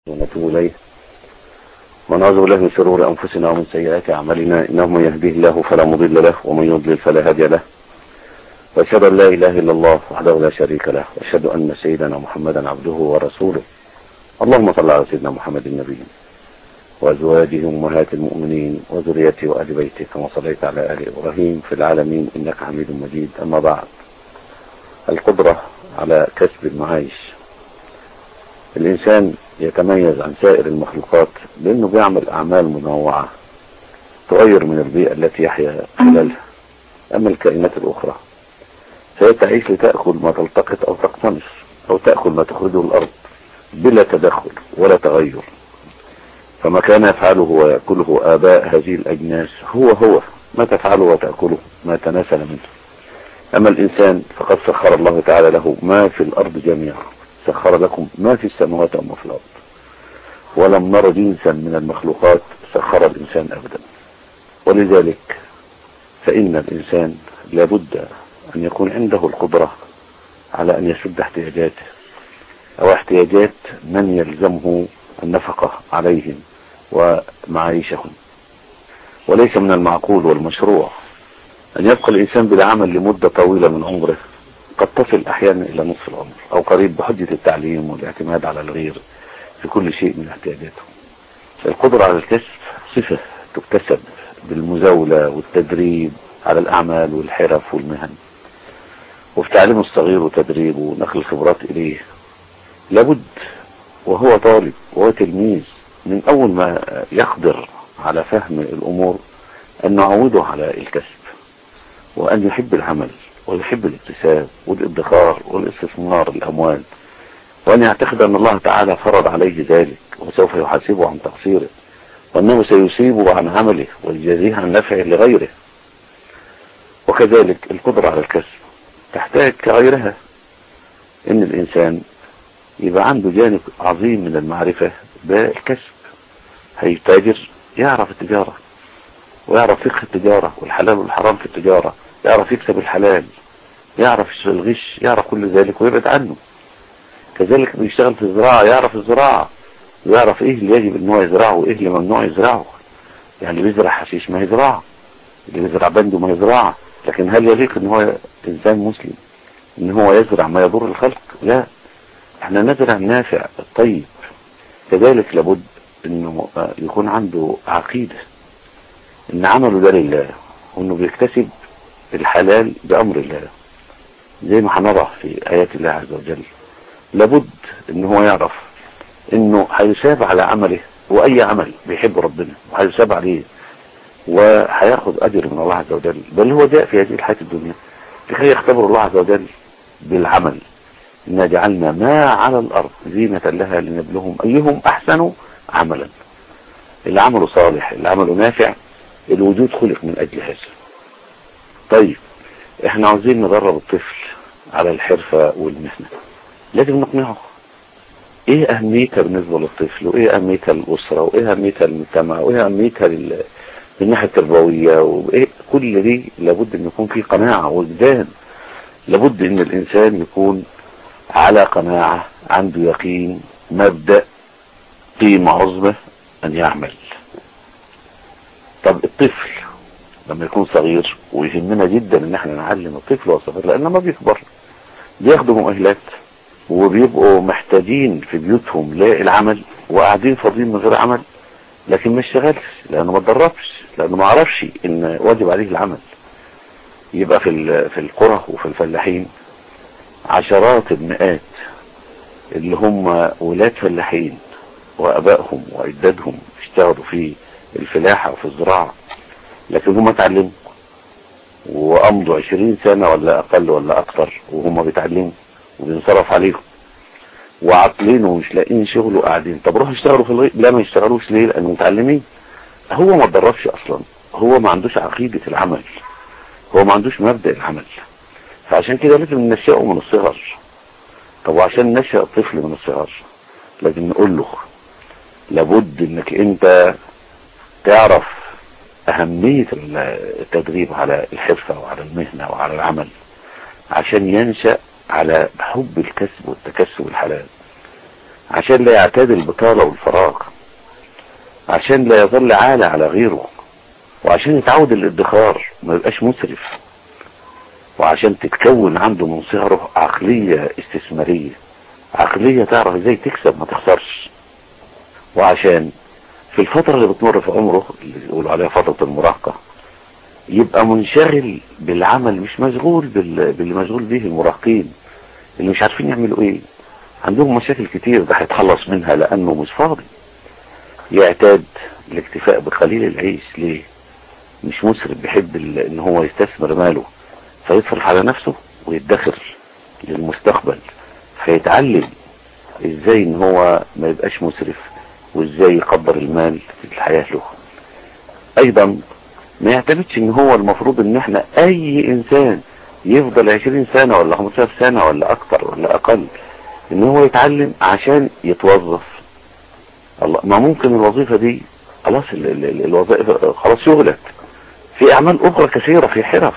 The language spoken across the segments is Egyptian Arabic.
ونتوب إليه ونعوذ بالله من شرور أنفسنا ومن سيئات أعمالنا إنه من يهديه الله فلا مضل له ومن يضلل فلا هادي له وأشهد أن لا إله إلا الله وحده لا شريك له وأشهد أن سيدنا محمدا عبده ورسوله اللهم صل على سيدنا محمد النبي وأزواجه أمهات المؤمنين وذريته وآل بيته كما صليت على آل إبراهيم في العالمين إنك حميد مجيد أما بعد القدرة على كسب المعايش الإنسان يتميز عن سائر المخلوقات بأنه بيعمل أعمال منوعة تغير من البيئة التي يحيا خلالها أما الكائنات الأخرى فهي تعيش لتأكل ما تلتقط أو تقتنص أو تأكل ما تخرجه الأرض بلا تدخل ولا تغير فما كان يفعله ويأكله آباء هذه الأجناس هو هو ما تفعله وتأكله ما تناسل منه أما الإنسان فقد سخر الله تعالى له ما في الأرض جميعا سخر لكم ما في السماوات وما في الأرض ولم نر جنسا من المخلوقات سخر الإنسان أبدا ولذلك فإن الإنسان لابد أن يكون عنده القدرة على أن يسد احتياجاته أو احتياجات من يلزمه النفقة عليهم ومعايشهم وليس من المعقول والمشروع أن يبقى الإنسان بلا عمل لمدة طويلة من عمره قد تصل أحيانا إلى نصف العمر أو قريب بحجة التعليم والاعتماد على الغير في كل شيء من احتياجاته القدرة على الكسب صفة تكتسب بالمزاولة والتدريب على الأعمال والحرف والمهن وفي تعليم الصغير وتدريبه ونقل الخبرات إليه لابد وهو طالب وهو تلميذ من أول ما يقدر على فهم الأمور أن نعوده على الكسب وأن يحب العمل ويحب الاكتساب والادخار والاستثمار الأموال وأن يعتقد أن الله تعالى فرض عليه ذلك وسوف يحاسبه عن تقصيره وأنه سيصيبه عن عمله ويجازيه عن نفعه لغيره وكذلك القدرة على الكسب تحتاج كغيرها ان الانسان يبقى عنده جانب عظيم من المعرفة بالكسب هيتاجر يعرف التجارة ويعرف فقه التجارة والحلال والحرام في التجارة يعرف يكسب الحلال يعرف الغش يعرف كل ذلك ويبعد عنه كذلك بيشتغل في الزراعة يعرف الزراعة ويعرف ايه اللي يجب ان هو يزرعه وايه اللي ممنوع يزرعه يعني اللي بيزرع حشيش ما يزرعه اللي بيزرع بندو ما يزرعه لكن هل يليق ان هو انسان مسلم ان هو يزرع ما يضر الخلق لا احنا نزرع النافع الطيب كذلك لابد انه يكون عنده عقيدة ان عمله ده لله وانه بيكتسب الحلال بامر الله زي ما هنرى في ايات الله عز وجل لابد ان هو يعرف انه هيساب على عمله واي عمل بيحب ربنا وهيساب عليه وهياخذ اجر من الله عز وجل بل هو جاء في هذه الحياة الدنيا لكي يختبر الله عز وجل بالعمل إنا جعلنا ما على الأرض زينة لها لنبلهم أيهم أحسن عملا اللي عمله صالح اللي عمله نافع الوجود خلق من أجل هذا طيب احنا عاوزين ندرب الطفل على الحرفة والمهنة لازم نقنعه ايه اهميتها بالنسبة للطفل وايه اهميتها للأسرة وايه اهميتها للمجتمع وايه اهميتها لل... من الناحية التربوية وإيه كل دي لابد ان يكون في قناعة وجدان لابد ان الانسان يكون على قناعة عنده يقين مبدأ قيمة عظمى ان يعمل طب الطفل لما يكون صغير ويهمنا جدا ان احنا نعلم الطفل والصغير لانه ما بيكبر بياخدوا مؤهلات وبيبقوا محتاجين في بيوتهم للعمل وقاعدين فاضيين من غير عمل لكن ما اشتغلش لانه ما اتدربش لانه ما عرفش ان واجب عليه العمل يبقى في في القرى وفي الفلاحين عشرات المئات اللي هم ولاد فلاحين وابائهم واجدادهم اشتغلوا في الفلاحة وفي الزراعة لكن هم اتعلموا وامضوا عشرين سنة ولا اقل ولا اكتر وهم بيتعلموا وبينصرف عليهم وعاطلين ومش لاقيين شغل وقاعدين طب روحوا اشتغلوا في الغيب لا ما يشتغلوش ليه لانه متعلمين هو ما اتدربش اصلا هو ما عندوش عقيدة العمل هو ما عندوش مبدأ العمل فعشان كده لازم ننشئه من الصغر طب وعشان ننشئ الطفل من الصغر لازم نقول له لابد انك انت تعرف اهمية التدريب على الحرفة وعلى المهنة وعلى العمل عشان ينشأ على حب الكسب والتكسب الحلال عشان لا يعتاد البطالة والفراغ عشان لا يظل عالة على غيره وعشان يتعود الادخار ما يبقاش مسرف وعشان تتكون عنده من صغره عقلية استثمارية عقلية تعرف ازاي تكسب ما تخسرش وعشان في الفترة اللي بتمر في عمره اللي بيقولوا عليها فترة المراهقة يبقى منشغل بالعمل مش مشغول باللي مشغول به المراهقين اللي مش عارفين يعملوا ايه عندهم مشاكل كتير ده هيتخلص منها لانه مش فاضي يعتاد الاكتفاء بقليل العيش ليه مش مسرف بيحب ان هو يستثمر ماله فيصرف على نفسه ويدخر للمستقبل فيتعلم ازاي ان هو ما يبقاش مسرف وازاي يقدر المال في الحياة له ايضا ما يعتمدش ان هو المفروض ان احنا اي انسان يفضل عشرين سنة ولا خمسة سنة ولا اكتر ولا اقل ان هو يتعلم عشان يتوظف الله ما ممكن الوظيفة دي خلاص الوظائف خلاص شغلت في اعمال اخرى كثيرة في حرف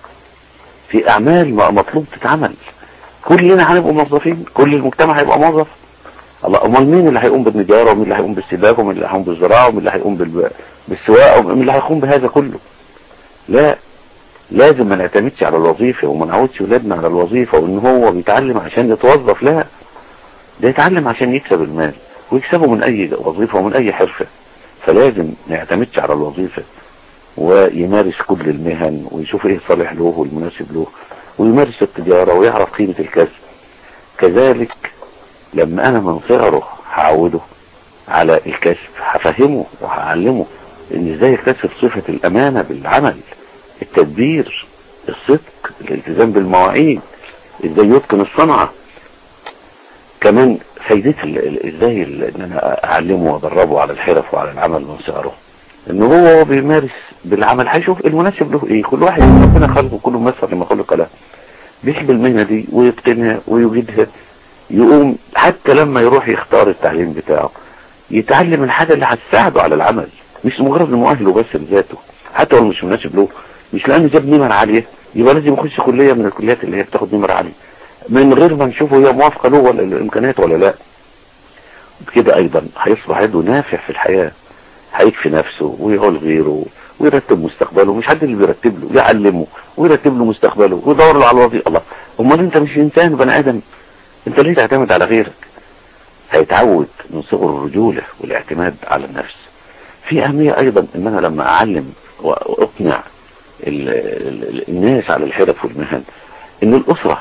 في اعمال مطلوب تتعمل كلنا هنبقى موظفين كل المجتمع هيبقى موظف الله امال مين اللي هيقوم بالنجارة ومين اللي هيقوم بالسباكة ومين اللي هيقوم بالزراعة ومين اللي هيقوم بالسواقة ومين اللي هيقوم بهذا كله لا لازم ما نعتمدش على الوظيفة وما نعودش ولادنا على الوظيفة وان هو بيتعلم عشان يتوظف لا ده يتعلم عشان يكسب المال ويكسبه من اي وظيفة ومن اي حرفة فلازم ما يعتمدش على الوظيفة ويمارس كل المهن ويشوف ايه صالح له والمناسب له ويمارس التجارة ويعرف قيمة الكسب كذلك لما انا من صغره هعوده على الكسب هفهمه وهعلمه ان ازاي يكتسب صفة الامانة بالعمل التدبير الصدق الالتزام بالمواعيد ازاي يتقن الصنعة كمان فايدة ازاي ان انا اعلمه وادربه على الحرف وعلى العمل من صغره ان هو بيمارس بالعمل هيشوف المناسب له ايه كل واحد ربنا خلقه كله ممثل لما خلق له بيحب المهنة دي ويتقنها ويجيدها يقوم حتى لما يروح يختار التعليم بتاعه يتعلم الحاجة اللي هتساعده على العمل مش مجرد مؤهله بس لذاته حتى لو مش مناسب له مش لانه جاب نمر عالية يبقى لازم يخش كلية من الكليات اللي هي بتاخد نمر عالية من غير ما نشوفه هي موافقة له ولا الامكانيات ولا لا كده ايضا هيصبح عنده نافع في الحياة هيكفي نفسه ويعول غيره ويرتب مستقبله مش حد اللي بيرتب له يعلمه ويرتب له مستقبله ويدور له على الوظيفه الله امال انت مش انسان بني ادم انت ليه تعتمد على غيرك هيتعود من صغر الرجولة والاعتماد على النفس في اهمية ايضا ان انا لما اعلم واقنع ال ال الناس على الحرف والمهن ان الاسرة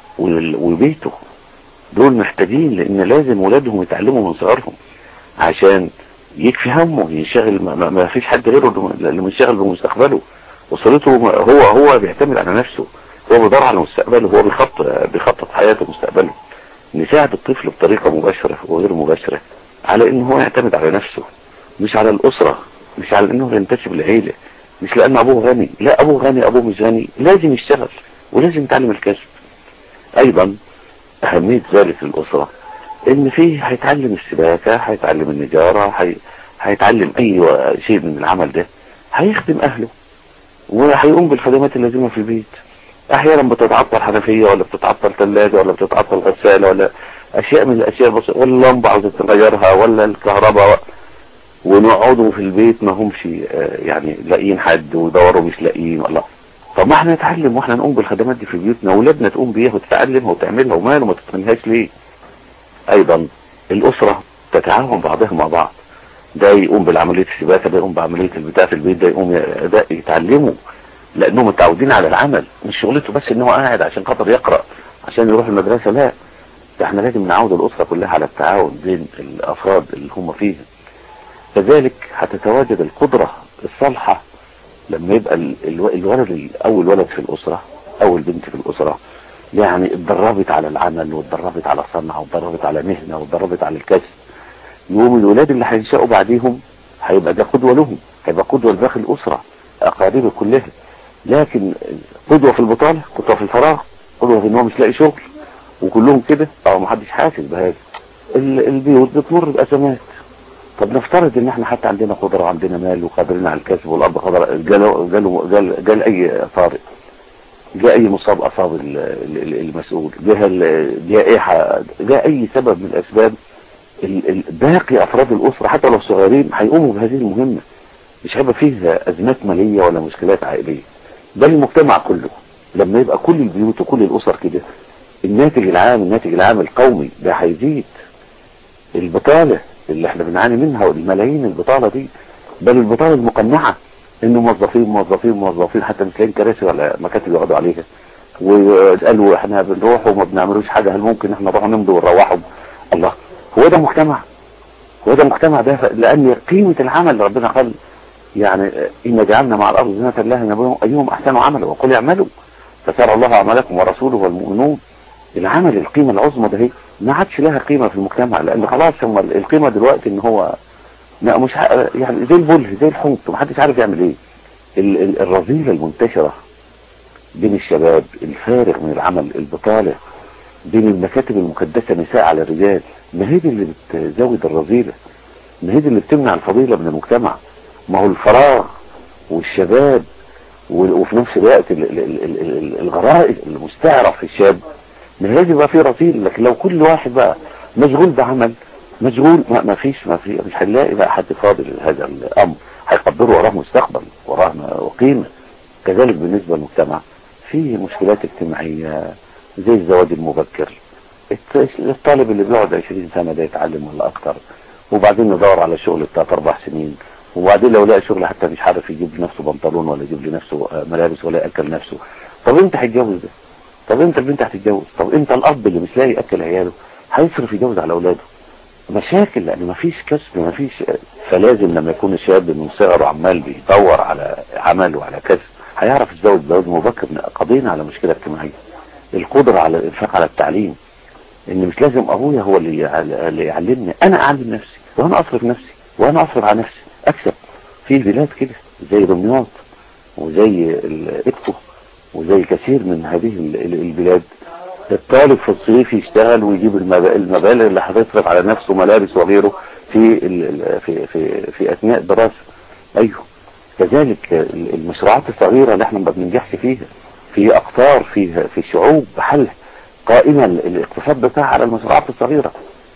وبيته دول محتاجين لان لازم ولادهم يتعلموا من صغرهم عشان يكفي همه ينشغل ما, ما فيش حد غيره اللي منشغل بمستقبله وصلته هو هو بيعتمد على نفسه هو بيدور على مستقبله هو بيخطط بيخطط حياته ومستقبله نساعد الطفل بطريقة مباشرة وغير مباشرة على انه هو يعتمد على نفسه مش على الاسرة مش على انه ينتسب لعيلة مش لان ابوه غني لا ابوه غني ابوه مش غني لازم يشتغل ولازم يتعلم الكسب ايضا اهمية ذلك للاسرة ان فيه هيتعلم السباكة هيتعلم النجارة هي... هيتعلم اي شيء من العمل ده هيخدم اهله وهيقوم بالخدمات اللازمة في البيت احيانا بتتعطل حنفية ولا بتتعطل ثلاجة ولا بتتعطل غسالة ولا اشياء من الاشياء البسيطة ولا اللمبة عاوزة تغيرها ولا الكهرباء ونقعدوا في البيت ما همش يعني لاقيين حد ويدوروا مش لاقيين ولا طب ما احنا نتعلم واحنا نقوم بالخدمات دي في بيوتنا واولادنا تقوم بيها وتتعلمها وتعملها وماله ما تتقنهاش ليه ايضا الاسرة تتعاون بعضها مع بعض ده يقوم بالعملية السباكة ده يقوم بعملية البتاع في البيت ده يقوم ده يتعلموا لانهم متعودين على العمل مش شغلته بس ان هو قاعد عشان خاطر يقرأ عشان يروح المدرسة لا ده احنا لازم نعود الاسرة كلها على التعاون بين الافراد اللي هم فيها كذلك هتتواجد القدرة الصالحة لما يبقى الولد اول ولد في الاسرة اول بنت في الاسرة يعني اتدربت على العمل واتدربت على الصنعة واتدربت على مهنة واتدربت على الكسب يوم الولاد اللي هينشأوا بعديهم هيبقى ده قدوة لهم هيبقى قدوة لباقي الأسرة أقاربه كلها لكن قدوة في البطالة قدوة في الفراغ قدوة في ان هو مش لاقي شغل وكلهم كده اه محدش حاسس بهذا البيوت بتمر بأزمات طب نفترض ان احنا حتى عندنا قدرة وعندنا مال وقادرين على الكسب والارض قدرة جاله جاله جال, جال اي طارئ جاء اي مصاب اصاب المسؤول جاء جائحة جاء اي سبب من الاسباب باقي افراد الاسرة حتى لو صغيرين هيقوموا بهذه المهمة مش هيبقى فيه ازمات مالية ولا مشكلات عائلية بل المجتمع كله لما يبقى كل البيوت وكل الاسر كده الناتج العام الناتج العام القومي ده هيزيد البطالة اللي احنا بنعاني منها والملايين البطالة دي بل البطالة المقنعة ان موظفين موظفين موظفين حتى مش لاقيين كراسي ولا مكاتب يقعدوا عليها وقالوا احنا بنروح وما بنعملوش حاجة هل ممكن احنا نروح نمضي ونروحهم الله هو ده مجتمع هو ده مجتمع ده لان قيمة العمل اللي ربنا قال يعني إن جعلنا مع الأرض زينة الله نبلوهم أيهم أحسن عملا وقل اعملوا فسار الله أعمالكم ورسوله والمؤمنون العمل القيمة العظمى ده ما عادش لها قيمة في المجتمع لأن خلاص هم القيمة دلوقتي إن هو لا مش يعني زي البله زي الحوت ومحدش عارف يعمل إيه الرذيلة المنتشرة بين الشباب الفارغ من العمل البطالة بين المكاتب المكدسة نساء على الرجال ما هي دي اللي بتزود الرذيلة ما هي دي اللي بتمنع الفضيلة من المجتمع ما هو الفراغ والشباب وفي نفس الوقت الغرائز المستعرة في الشاب ما لازم يبقى فيه رصيد لكن لو كل واحد بقى مشغول بعمل مشغول ما, ما فيش ما في مش هنلاقي بقى حد فاضل لهذا الامر هيقدروا وراه مستقبل وراه وقيمة كذلك بالنسبة للمجتمع فيه مشكلات اجتماعية زي الزواج المبكر الطالب اللي بيقعد 20 سنة ده يتعلم ولا اكتر وبعدين ندور على شغل بتاع اربع سنين وبعدين لو لقى شغل حتى مش عارف يجيب لنفسه بنطلون ولا يجيب لنفسه ملابس ولا ياكل نفسه طب انت هتتجوز ده طب انت البنت هتتجوز طب انت الاب اللي مش لاقي ياكل عياله هيصرف يجوز على اولاده مشاكل لان مفيش كسب مفيش فلازم لما يكون الشاب من صغره عمال بيدور على عمل وعلى كسب هيعرف يتزوج زواج مبكر قضينا على مشكله اجتماعيه القدره على الانفاق على التعليم ان مش لازم ابويا هو اللي يعلمني انا اعلم نفسي وانا اصرف نفسي وانا اصرف على نفسي اكسب في بلاد كده زي دمياط وزي الإبكو وزي كثير من هذه البلاد الطالب في الصيف يشتغل ويجيب المبالغ اللي هتصرف على نفسه ملابس وغيره في في في في اثناء الدراسه ايوه كذلك المشروعات الصغيره اللي احنا ما بننجحش فيها في اقطار في في شعوب بحالها قائمه الاقتصاد بتاعها على المشروعات الصغيره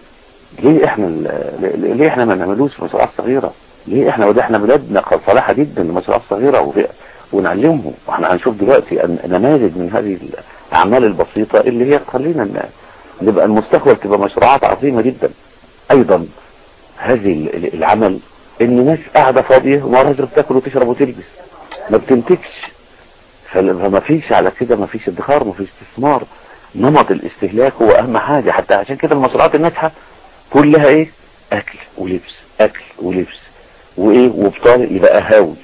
ليه احنا ليه احنا ما نعملوش مشروعات صغيره ليه احنا وده احنا بلادنا صالحه جدا لمشروعات صغيره ونعلمهم واحنا هنشوف دلوقتي نماذج من هذه الاعمال البسيطه اللي هي تخلينا نبقى المستقبل تبقى مشروعات عظيمه جدا ايضا هذه العمل ان ناس قاعده فاضيه وما راجل بتاكل وتشرب وتلبس ما بتنتجش فما فيش على كده ما فيش ادخار ما فيش استثمار نمط الاستهلاك هو اهم حاجه حتى عشان كده المشروعات الناجحه كلها ايه اكل ولبس اكل ولبس وايه وبطال يبقى هاوي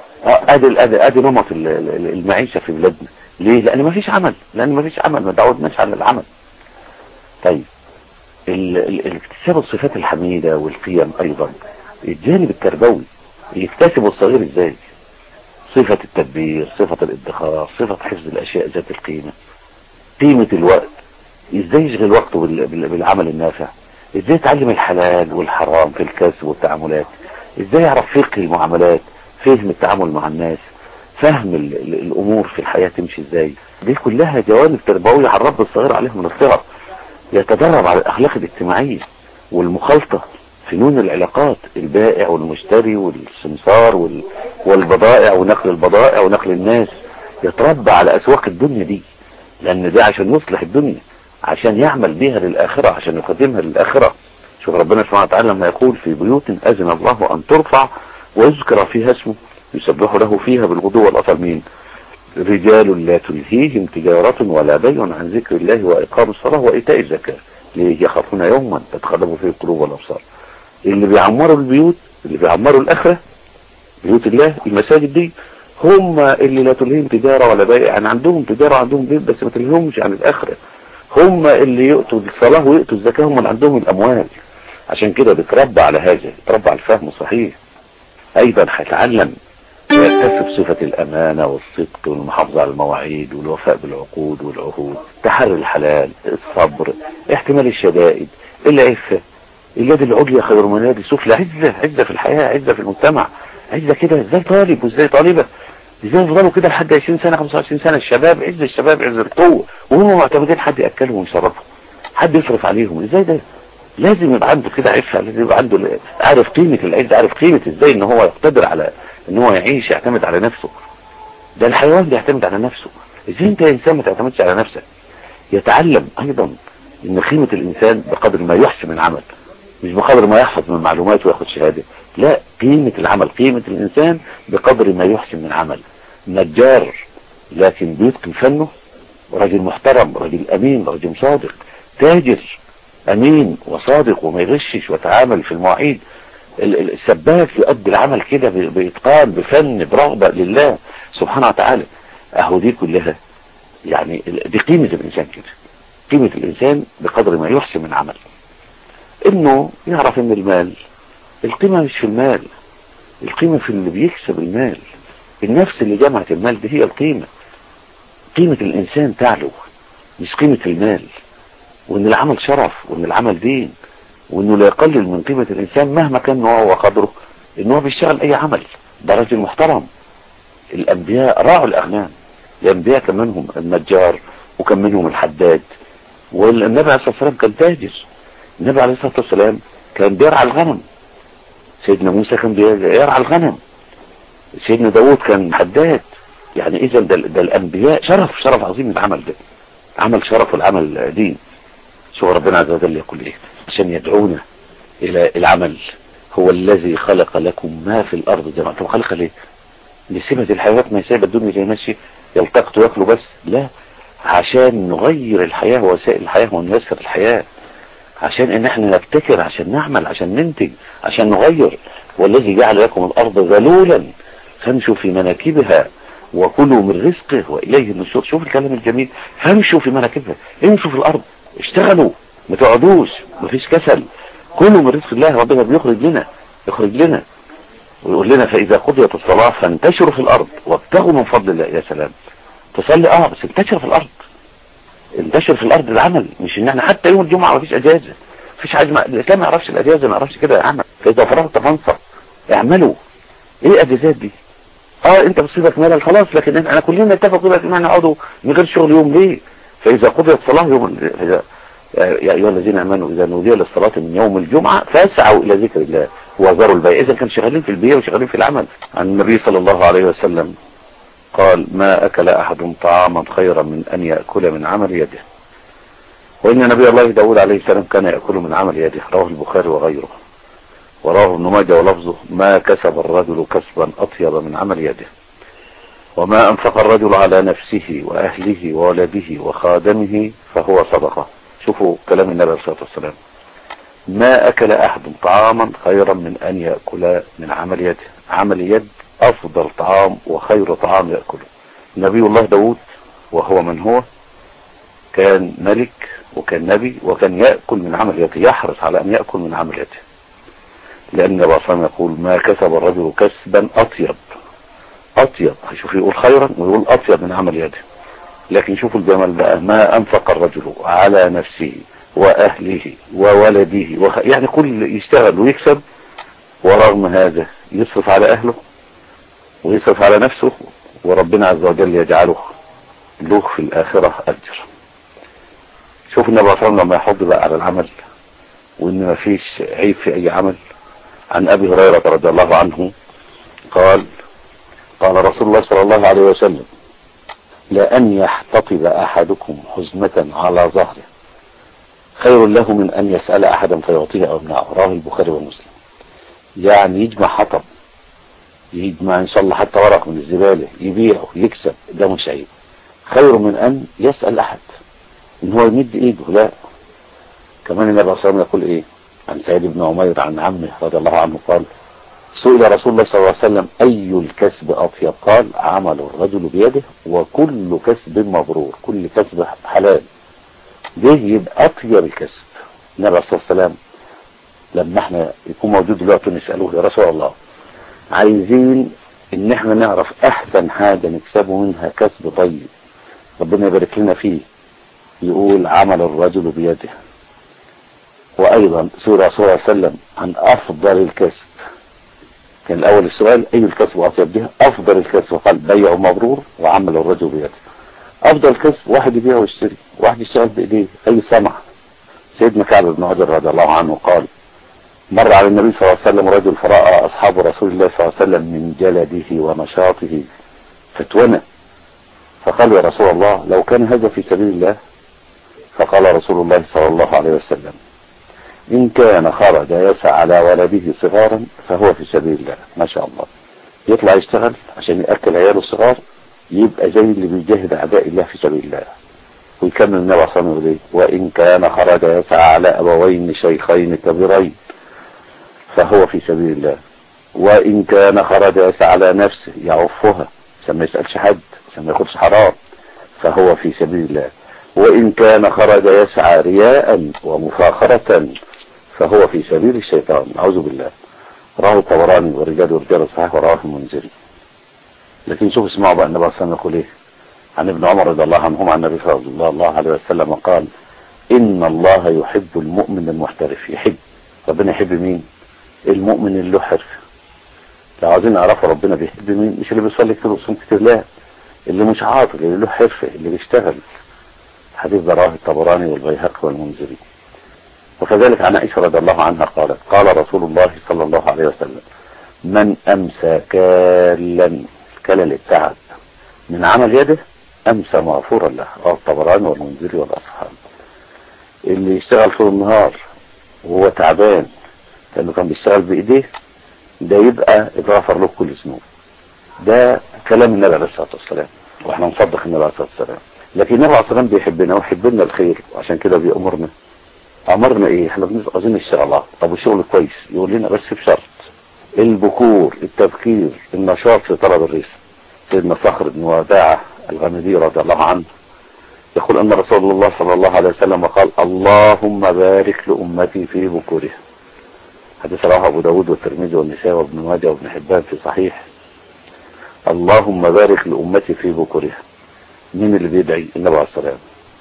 ادي ادي ادي نمط المعيشة في بلادنا ليه لان ما فيش عمل لان ما فيش عمل ما تعودناش على العمل طيب الاكتساب الصفات الحميدة والقيم ايضا الجانب التربوي يكتسب الصغير ازاي صفة التدبير صفة الادخار صفة حفظ الاشياء ذات القيمة قيمة الوقت ازاي يشغل وقته بالعمل النافع ازاي يتعلم الحلال والحرام في الكسب والتعاملات ازاي يعرف فقه المعاملات فهم التعامل مع الناس فهم الامور في الحياة تمشي ازاي دي كلها جوانب تربوية على الرب الصغير عليه من الصغر يتدرب على الاخلاق الاجتماعية والمخالطة فنون العلاقات البائع والمشتري والسمسار والبضائع ونقل البضائع ونقل الناس يتربى على اسواق الدنيا دي لان ده عشان يصلح الدنيا عشان يعمل بيها للاخرة عشان يقدمها للاخرة شوف ربنا سبحانه وتعالى لما يقول في بيوت اذن الله ان ترفع ويذكر فيها اسمه يسبح له فيها بالغدو والأصل مين رجال لا تلهيهم تجارة ولا بيع عن ذكر الله وإقام الصلاة وإيتاء الزكاة ليه يخافون يوما تتخلف فيه القلوب والأبصار اللي بيعمروا البيوت اللي بيعمروا الآخرة بيوت الله المساجد دي هم اللي لا تلهيهم تجارة ولا بيع يعني عندهم تجارة عندهم بيت بس ما تلهيهمش عن الآخرة هم اللي يؤتوا الصلاة ويؤتوا الزكاة هم اللي عندهم الأموال عشان كده بتربى على هذا بتربى على الفهم الصحيح ايضا هيتعلم ويكتسب صفة الامانة والصدق والمحافظة على المواعيد والوفاء بالعقود والعهود تحري الحلال الصبر احتمال الشدائد العفة اليد العليا خير من اليد السفلى عزة عزة في الحياة عزة في المجتمع عزة كده ازاي طالب وازاي طالبة ازاي يفضلوا كده لحد 20 سنة 25 سنة الشباب عز الشباب عز القوة وهم معتمدين حد يأكلهم ويشربهم حد يصرف عليهم ازاي ده لازم يبقى عنده كده عفة لازم يبقى عنده عارف قيمة العز عارف قيمة ازاي ان هو يقتدر على ان هو يعيش يعتمد على نفسه ده الحيوان بيعتمد على نفسه ازاي انت يا انسان ما تعتمدش على نفسك يتعلم ايضا ان قيمة الانسان بقدر ما يحسن من عمل مش بقدر ما يحفظ من معلومات وياخد شهادة لا قيمة العمل قيمة الانسان بقدر ما يحسن من عمل نجار لكن بيتقن فنه راجل محترم راجل امين راجل صادق تاجر امين وصادق وما يغشش وتعامل في المواعيد السباك يؤدي العمل كده باتقان بفن برغبة لله سبحانه وتعالى اهو دي كلها يعني دي قيمة الانسان كده قيمة الانسان بقدر ما يحسن من عمل انه يعرف ان المال القيمة مش في المال القيمة في اللي بيكسب المال النفس اللي جمعت المال دي هي القيمة قيمة الانسان تعلو مش قيمة المال وان العمل شرف وان العمل دين وانه لا يقلل من قيمة الانسان مهما كان هو وقدره ان هو بيشتغل اي عمل ده راجل محترم الانبياء راعوا الاغنام الانبياء كان منهم النجار وكان منهم الحداد والنبي عليه الصلاة والسلام كان تاجر النبي عليه الصلاة والسلام كان بيرعى الغنم سيدنا موسى كان بيرعى الغنم سيدنا داود كان حداد يعني اذا ده, ده الانبياء شرف شرف عظيم العمل ده عمل شرف والعمل دين شو ربنا عز وجل يقول ايه عشان يدعونا الى العمل هو الذي خلق لكم ما في الارض جميعا طب خلق ليه لسمة الحيوانات ما سايبه الدنيا زي ماشي يلتقطوا وياكلوا بس لا عشان نغير الحياة ووسائل الحياة ونيسر الحياة عشان ان احنا نبتكر عشان نعمل عشان ننتج عشان نغير والذي جعل لكم الارض ذلولا فامشوا في مناكبها وكلوا من رزقه واليه النشور شوف الكلام الجميل فامشوا في مناكبها امشوا في الارض اشتغلوا ما تقعدوش مفيش كسل كلوا من رزق الله ربنا بيخرج لنا يخرج لنا ويقول لنا فاذا قضيت الصلاة فانتشروا في الارض وابتغوا من فضل الله يا سلام تصلي اه بس انتشر في الارض انتشر في الارض العمل مش ان احنا حتى يوم الجمعة مفيش اجازة مفيش حاجة الاسلام ما يعرفش الاجازة ما يعرفش كده عمل فاذا فرغت فانصر اعملوا ايه اجازات دي اه انت بتصيبك ملل خلاص لكن احنا كلنا نتفق دلوقتي ان احنا نقعدوا من غير شغل يوم ليه فاذا قضيت الصلاة يوم إذا يا ايها الذين امنوا اذا نودي للصلاة من يوم الجمعة فاسعوا الى ذكر الله وذروا البيع اذا كان شغالين في البيع وشغالين في العمل عن النبي صلى الله عليه وسلم قال ما اكل احد طعاما خيرا من ان يأكل من عمل يده وان نبي الله داود عليه السلام كان يأكل من عمل يده رواه البخاري وغيره وراه ابن ماجه ولفظه ما كسب الرجل كسبا اطيب من عمل يده وما انفق الرجل على نفسه واهله وولده وخادمه فهو صدقه شوفوا كلام النبي عليه الصلاة والسلام ما أكل أحد طعاما خيرا من أن يأكل من عمل يده عمل يد أفضل طعام وخير طعام يأكله نبي الله داود وهو من هو كان ملك وكان نبي وكان يأكل من عمل يده يحرص على أن يأكل من عمل يده لأن النبي صلى يقول ما كسب الرجل كسبا أطيب أطيب شوف يقول خيرا ويقول أطيب من عمل يده لكن شوفوا الجمال بقى ما أنفق الرجل على نفسه وأهله وولده وخ... يعني كل يشتغل ويكسب ورغم هذا يصرف على أهله ويصرف على نفسه وربنا عز وجل يجعله له في الآخرة أجر شوف النبي صلى الله عليه وسلم لما يحض بقى على العمل وإن ما فيش عيب في أي عمل عن أبي هريرة رضي الله عنه قال قال رسول الله صلى الله عليه وسلم لأن يحتطب أحدكم حزمة على ظهره خير له من أن يسأل أحدا فيعطيه أو يمنعه رواه البخاري ومسلم يعني يجمع حطب يجمع إن شاء الله حتى ورق من الزبالة يبيعه يكسب ده مش عيب خير من أن يسأل أحد إن هو يمد إيده لا كمان النبي صلى الله عليه وسلم يقول إيه عن سيد بن عمير عن عمه رضي الله عنه قال سئل رسول الله صلى الله عليه وسلم أي الكسب أطيب قال عمل الرجل بيده وكل كسب مبرور كل كسب حلال ده يبقى أطيب الكسب النبي صلى الله عليه وسلم لما احنا يكون موجود دلوقتي نسألوه يا رسول الله عايزين ان احنا نعرف احسن حاجة نكسبه منها كسب طيب ربنا يبارك لنا فيه يقول عمل الرجل بيده وايضا سورة صلى الله عليه وسلم عن افضل الكسب كان الاول السؤال اي الكسب واطيب بها افضل الكسب قال بيع مبرور وعمل الرجل بيده افضل كسب واحد يبيع ويشتري واحد يشتغل بايديه اي صنعة سيدنا كعب بن عجر رضي الله عنه قال مر على النبي صلى الله عليه وسلم رجل فرأى أصحاب رسول الله صلى الله عليه وسلم من جلده ونشاطه فتونة فقال يا رسول الله لو كان هذا في سبيل الله فقال رسول الله صلى الله عليه وسلم إن كان خرج يسعى على ولده صغارا فهو في سبيل الله ما شاء الله يطلع يشتغل عشان يأكل عياله الصغار يبقى زي اللي بيجاهد أعداء الله في سبيل الله ويكمل النبي صلى الله عليه وسلم وإن كان خرج يسعى على أبوين شيخين كبيرين فهو في سبيل الله وإن كان خرج يسعى على نفسه يعفها عشان ما يسألش حد عشان ما ياخدش حرام فهو في سبيل الله وإن كان خرج يسعى رياء ومفاخرة فهو في سبيل الشيطان أعوذ بالله رواه الطبراني والرجال والرجال الصحيح ورواه المنذري لكن شوف اسمعوا بقى النبي صلى الله عليه وسلم يقول ايه عن ابن عمر رضي الله عنهما عن النبي صلى الله عليه وسلم قال إن الله يحب المؤمن المحترف يحب ربنا يحب مين المؤمن اللي له حرف لو عايزين نعرف ربنا بيحب مين مش اللي بيصلي كتير ويصوم كتير لا اللي مش عاطل اللي له حرفه اللي بيشتغل حديث ذراه الطبراني والبيهقي والمنذري وكذلك عن عائشة رضي الله عنها قالت قال رسول الله صلى الله عليه وسلم من أمسى كالا كلا التعب من عمل يده أمسى مغفورا له رواه الطبراني والمنذري والأصحاب اللي يشتغل طول النهار وهو تعبان لأنه كان بيشتغل بإيديه ده يبقى اتغفر له كل ذنوب ده كلام النبي عليه الصلاة والسلام واحنا نصدق النبي عليه الصلاة والسلام لكن النبي عليه الصلاة والسلام بيحبنا ويحبنا الخير وعشان كده بيأمرنا أمرنا إيه احنا عايزين نشتغل طب الشغل كويس يقول لنا بس بشرط البكور التبكير النشاط في طلب الرزق سيدنا فخر بن وداعة الغامدي رضي الله عنه يقول أن رسول الله صلى الله عليه وسلم قال اللهم بارك لأمتي في بكورها حديث رواه أبو داود والترمذي والنساء وابن ماجه وابن حبان في صحيح اللهم بارك لأمتي في بكورها مين اللي بيدعي النبي عليه الصلاة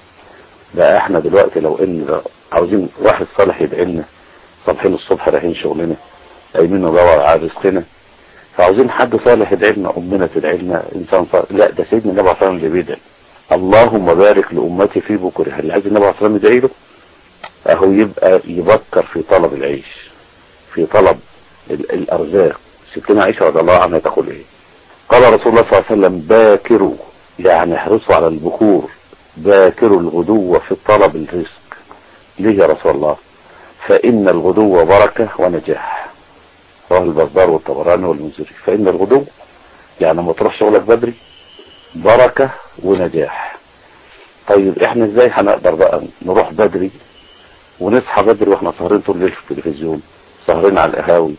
ده احنا دلوقتي لو ان عاوزين واحد صالح يدعي لنا صبحين الصبح رايحين شغلنا قايمين ندور على رزقنا فعاوزين حد صالح يدعي لنا امنا تدعي لنا انسان صالح لا ده سيدنا النبي عليه الصلاه والسلام اللي بيدعي اللهم بارك لامتي في بكورها اللي عايز النبي عليه الصلاه والسلام يدعي له اهو يبقى يبكر في طلب العيش في طلب الارزاق ستنا عائشه رضي الله عنها تقول ايه قال رسول الله صلى الله عليه وسلم باكروا يعني احرصوا على البكور باكروا الغدو في طلب الرزق ليه يا رسول الله فإن الغدو بركة ونجاح رواه البزار والطبراني والمنذري فإن الغدو يعني لما تروح شغلك بدري بركة ونجاح طيب احنا ازاي هنقدر بقى نروح بدري ونصحى بدري واحنا سهرين طول الليل في التلفزيون سهرين على القهاوي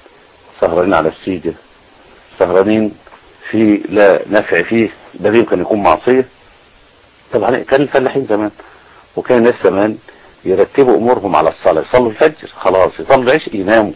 سهرين على السيجة سهرانين في لا نفع فيه ده يمكن يكون معصية طبعا كان الفلاحين زمان وكان الناس زمان يرتبوا امورهم على الصلاة يصلوا الفجر خلاص يصلوا العشاء يناموا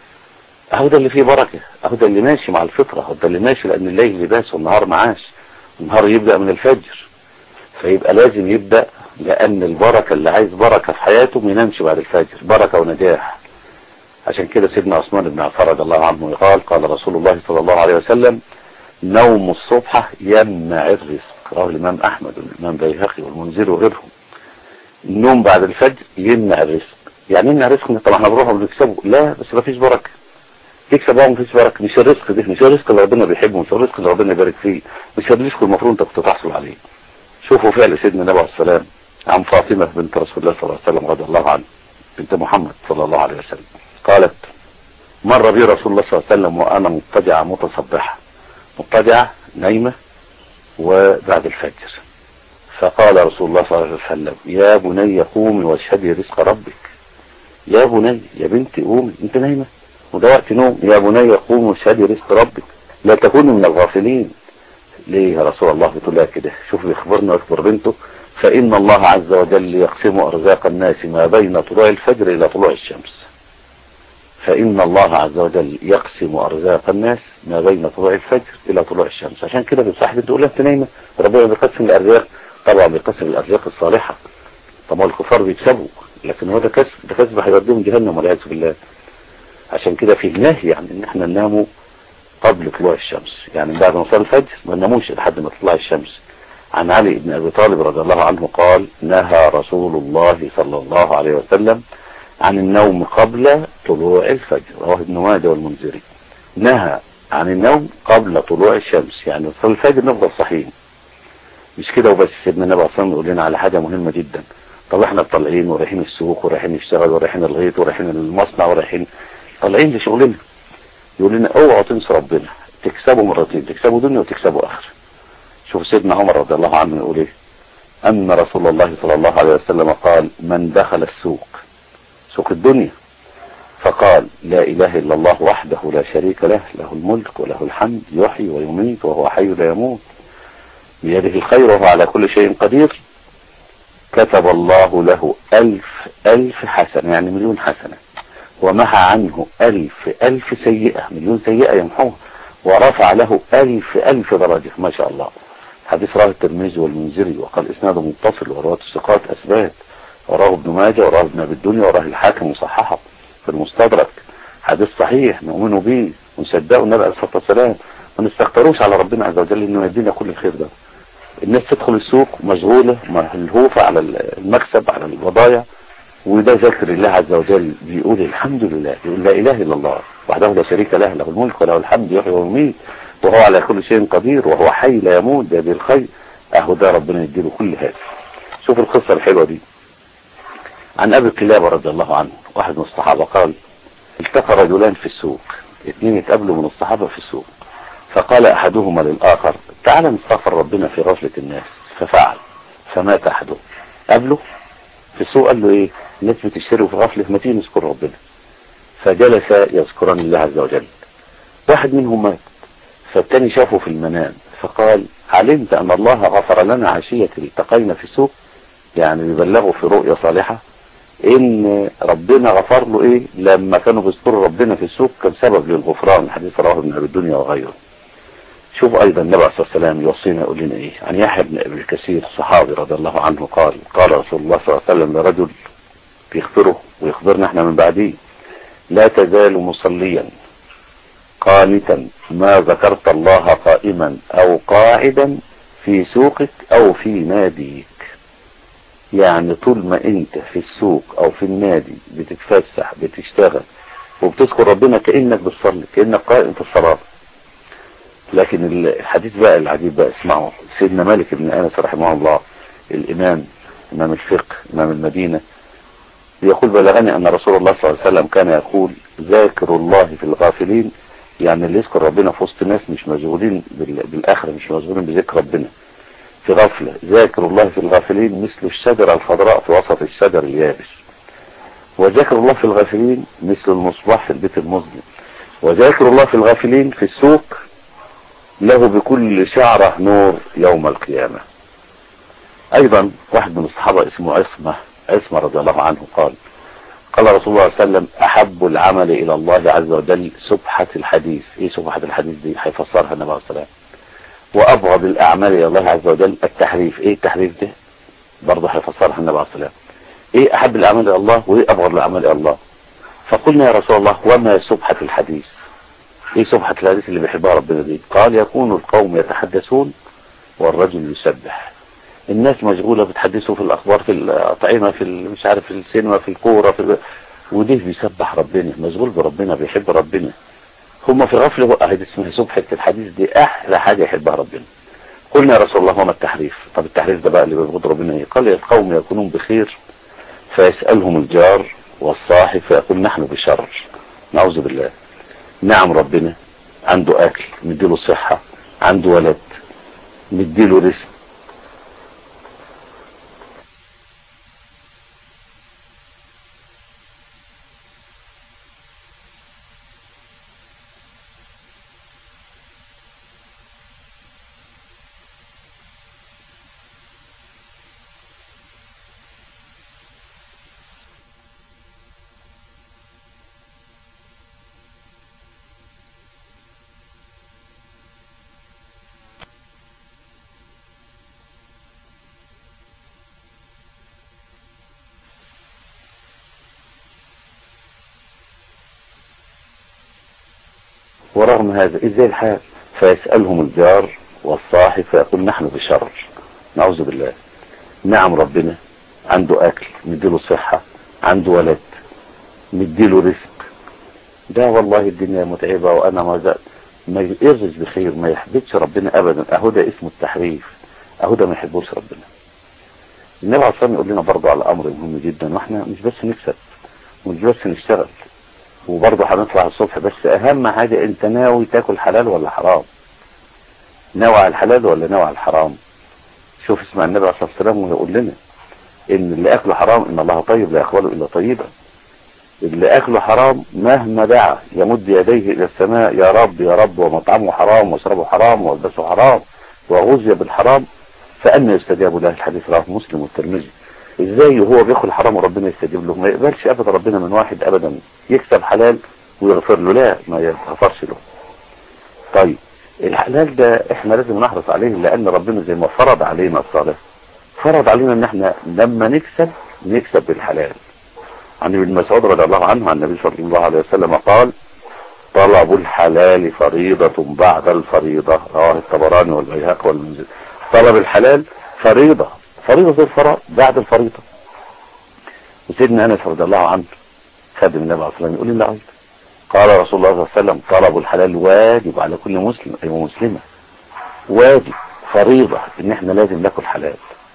اهو ده اللي فيه بركة اهو ده اللي ماشي مع الفطرة اهو ده اللي ماشي لان الليل لباس والنهار معاش النهار يبدأ من الفجر فيبقى لازم يبدأ لان البركة اللي عايز بركة في حياته ما ينامش بعد الفجر بركة ونجاح عشان كده سيدنا عثمان بن عفان رضي الله عنه قال قال رسول الله صلى الله عليه وسلم نوم الصبح يمنع الرزق رواه الامام احمد والامام بيهقي والمنذر وغيرهم النوم بعد الفجر يمنع الرزق يعني يمنع الرزق طبعا احنا بنروح وبنكسبه لا بس ما فيش بركه تكسب اه مفيش بركه مش الرزق ده مش الرزق اللي ربنا بيحبه مش الرزق اللي ربنا يبارك فيه مش الرزق المفروض انت كنت تحصل عليه شوفوا فعل سيدنا النبي عليه السلام عن فاطمه بنت رسول الله صلى الله عليه وسلم رضي الله عنه بنت محمد صلى الله عليه وسلم قالت مر بي رسول الله صلى الله عليه وسلم وانا مضطجعه متصبحه مضطجعه نايمه وبعد الفجر فقال رسول الله صلى الله عليه وسلم يا بني قومي واشهدي رزق ربك يا بني يا بنتي قومي انت نايمه وده وقت نوم يا بني قومي واشهدي رزق ربك لا تكوني من الغافلين ليه يا رسول الله بتقول لها كده شوف بيخبرنا ويخبر بنته فإن الله عز وجل يقسم أرزاق الناس ما بين طلوع الفجر إلى طلوع الشمس فإن الله عز وجل يقسم أرزاق الناس ما بين طلوع الفجر إلى طلوع الشمس عشان كده بتصاحب تقول لها انت نايمة ربنا بيقسم الأرزاق طبعا بيقسم الأرزاق الصالحة طبعا الكفار بيكسبوا لكن هو ده كسب ده كسب هيوديهم جهنم والعياذ بالله عشان كده في نهي عن ان احنا نناموا قبل طلوع الشمس يعني بعد ما صلى الفجر ما نناموش لحد ما تطلع الشمس عن علي بن أبي طالب رضي الله عنه قال نهى رسول الله صلى الله عليه وسلم عن النوم قبل طلوع الفجر رواه ابن ماجه والمنذري نهى عن النوم قبل طلوع الشمس يعني في الفجر نفضل صحيين مش كده وبس سيدنا النبي صلى الله عليه وسلم يقول لنا على حاجة مهمة جدا طب احنا طالعين ورايحين السوق ورايحين نشتغل ورايحين الغيط ورايحين المصنع ورايحين طالعين لشغلنا يقول لنا اوعوا تنسوا ربنا تكسبوا مرتين تكسبوا دنيا وتكسبوا اخره شوف سيدنا عمر رضي الله عنه يقول ايه ان رسول الله صلى الله عليه وسلم قال من دخل السوق سوق الدنيا فقال لا اله الا الله وحده لا شريك له له الملك وله الحمد يحيي ويميت وهو حي لا يموت بيده الخير وهو على كل شيء قدير كتب الله له ألف ألف حسنة يعني مليون حسنة ومحى عنه ألف ألف سيئة مليون سيئة يمحوها ورفع له ألف ألف درجة ما شاء الله حديث رواه الترمذي والمنذري وقال إسناده متصل ورواة الثقات أثبات وراه ابن ماجه وراه ابن أبي الدنيا وراه الحاكم وصححه في المستدرك حديث صحيح نؤمن به ونصدقه النبي عليه الصلاة والسلام ما نستكتروش على ربنا عز وجل انه يدينا كل الخير ده الناس تدخل السوق مشغولة ملهوفة على المكسب على البضايع وده ذكر الله عز وجل بيقول الحمد لله بيقول لا اله الا الله وحده لا شريك له له الملك وله الحمد يحيي ويميت وهو على كل شيء قدير وهو حي لا يموت بيده الخير اهو ده ربنا يديله كل هذا شوف القصة الحلوة دي عن ابي قلابة رضي الله عنه واحد من الصحابة قال التقى رجلان في السوق اثنين اتقابلوا من الصحابة في السوق فقال احدهما للاخر تعال نستغفر ربنا في غفلة الناس ففعل فمات احدهم قبله في السوق قال له ايه الناس بتشتري في غفلة ما تيجي نذكر ربنا فجلس يذكران الله عز وجل واحد منهم مات فالتاني شافه في المنام فقال علمت ان الله غفر لنا عشية التقينا في السوق يعني بيبلغوا في رؤية صالحة ان ربنا غفر له ايه لما كانوا بيذكروا ربنا في السوق كان سبب للغفران حديث رواه ابن ابي الدنيا وغيره شوف ايضا النبي عليه الصلاه والسلام يوصينا يقول لنا ايه عن يحيى بن ابي الكثير الصحابي رضي الله عنه قال قال رسول الله صلى الله عليه وسلم لرجل بيخبره ويخبرنا احنا من بعديه لا تزال مصليا قانتا ما ذكرت الله قائما او قاعدا في سوقك او في ناديك يعني طول ما انت في السوق او في النادي بتتفسح بتشتغل وبتذكر ربنا كأنك بتصلي كأنك قائم في الصلاة لكن الحديث بقى العجيب بقى اسمعوا سيدنا مالك بن انس رحمه الله الامام امام الفقه امام المدينة يقول بلغني ان رسول الله صلى الله عليه وسلم كان يقول ذاكر الله في الغافلين يعني اللي يذكر ربنا في وسط ناس مش مشغولين بالاخره مش مشغولين بذكر ربنا في غفلة ذاكر الله في الغافلين مثل الشجرة الخضراء في وسط الشجر اليابس وذاكر الله في الغافلين مثل المصباح في البيت المظلم وذاكر الله في الغافلين في السوق له بكل شعرة نور يوم القيامة ايضا واحد من الصحابة اسمه عصمة عصمة رضي الله عنه قال قال رسول الله صلى الله عليه وسلم احب العمل الى الله عز وجل سبحة الحديث ايه سبحة الحديث دي هيفسرها النبي عليه الصلاة والسلام وابغض الاعمال الى الله عز وجل التحريف ايه التحريف ده برضه هيفسرها النبي عليه الصلاة والسلام ايه احب الاعمال الى الله وايه ابغض الاعمال الى الله فقلنا يا رسول الله وما سبحة الحديث ايه سبحة الحديث اللي بيحبها ربنا دي قال يكون القوم يتحدثون والرجل يسبح الناس مشغولة بتحدثوا في الاخبار في الاطعمة في مش عارف في السينما في الكورة في وده بيسبح ربنا مشغول بربنا بيحب ربنا هم في غفلة بقى هذه اسمها سبحة الحديث دي احلى حاجة يحبها ربنا قلنا يا رسول الله وما التحريف طب التحريف ده بقى اللي بيبغض ربنا ايه قال القوم يكونون بخير فيسألهم الجار والصاحب فيقول نحن بشر نعوذ بالله نعم ربنا عنده اكل مديله صحة عنده ولد مديله رزق ورغم هذا ازاي الحال فيسألهم الجار والصاحب فيقول نحن بشر نعوذ بالله نعم ربنا عنده اكل مديله صحة عنده ولد مديله رزق ده والله الدنيا متعبة وانا ما زال ما يقرش بخير ما يحبطش ربنا ابدا اهو ده اسمه التحريف اهو ده ما يحبوش ربنا النبي عليه الصلاه يقول لنا برضه على امر مهم جدا واحنا مش بس نكسب مش بس نشتغل وبرضه هنطلع الصبح بس اهم حاجة انت ناوي تاكل حلال ولا حرام ناوي على الحلال ولا ناوي على الحرام شوف اسمع النبي عليه الصلاه والسلام ويقول لنا ان اللي اكله حرام ان الله طيب لا يقبل الا طيبا اللي اكله حرام مهما دعا يمد يديه الى السماء يا رب يا رب ومطعمه حرام وشربه حرام والبسه حرام وغزي بالحرام فأنا يستجاب له الحديث رواه مسلم والترمذي ازاي وهو بياكل حرام وربنا يستجيب له ما يقبلش ابدا ربنا من واحد ابدا يكسب حلال ويغفر له لا ما يغفرش له طيب الحلال ده احنا لازم نحرص عليه لان ربنا زي ما فرض علينا الصلاة فرض علينا ان احنا لما نكسب نكسب بالحلال عن ابن مسعود رضي الله عنه عن النبي صلى الله عليه وسلم قال طلب الحلال فريضة بعد الفريضة رواه الطبراني والبيهقي والمنزل طلب الحلال فريضة فريضة الفراء بعد الفريضة وسيدنا انس رضي الله عنه خادم النبي عليه الصلاه والسلام يقول لي لا قال رسول الله صلى الله عليه وسلم طلب الحلال واجب على كل مسلم اي مسلمة واجب فريضة ان احنا لازم ناكل حلال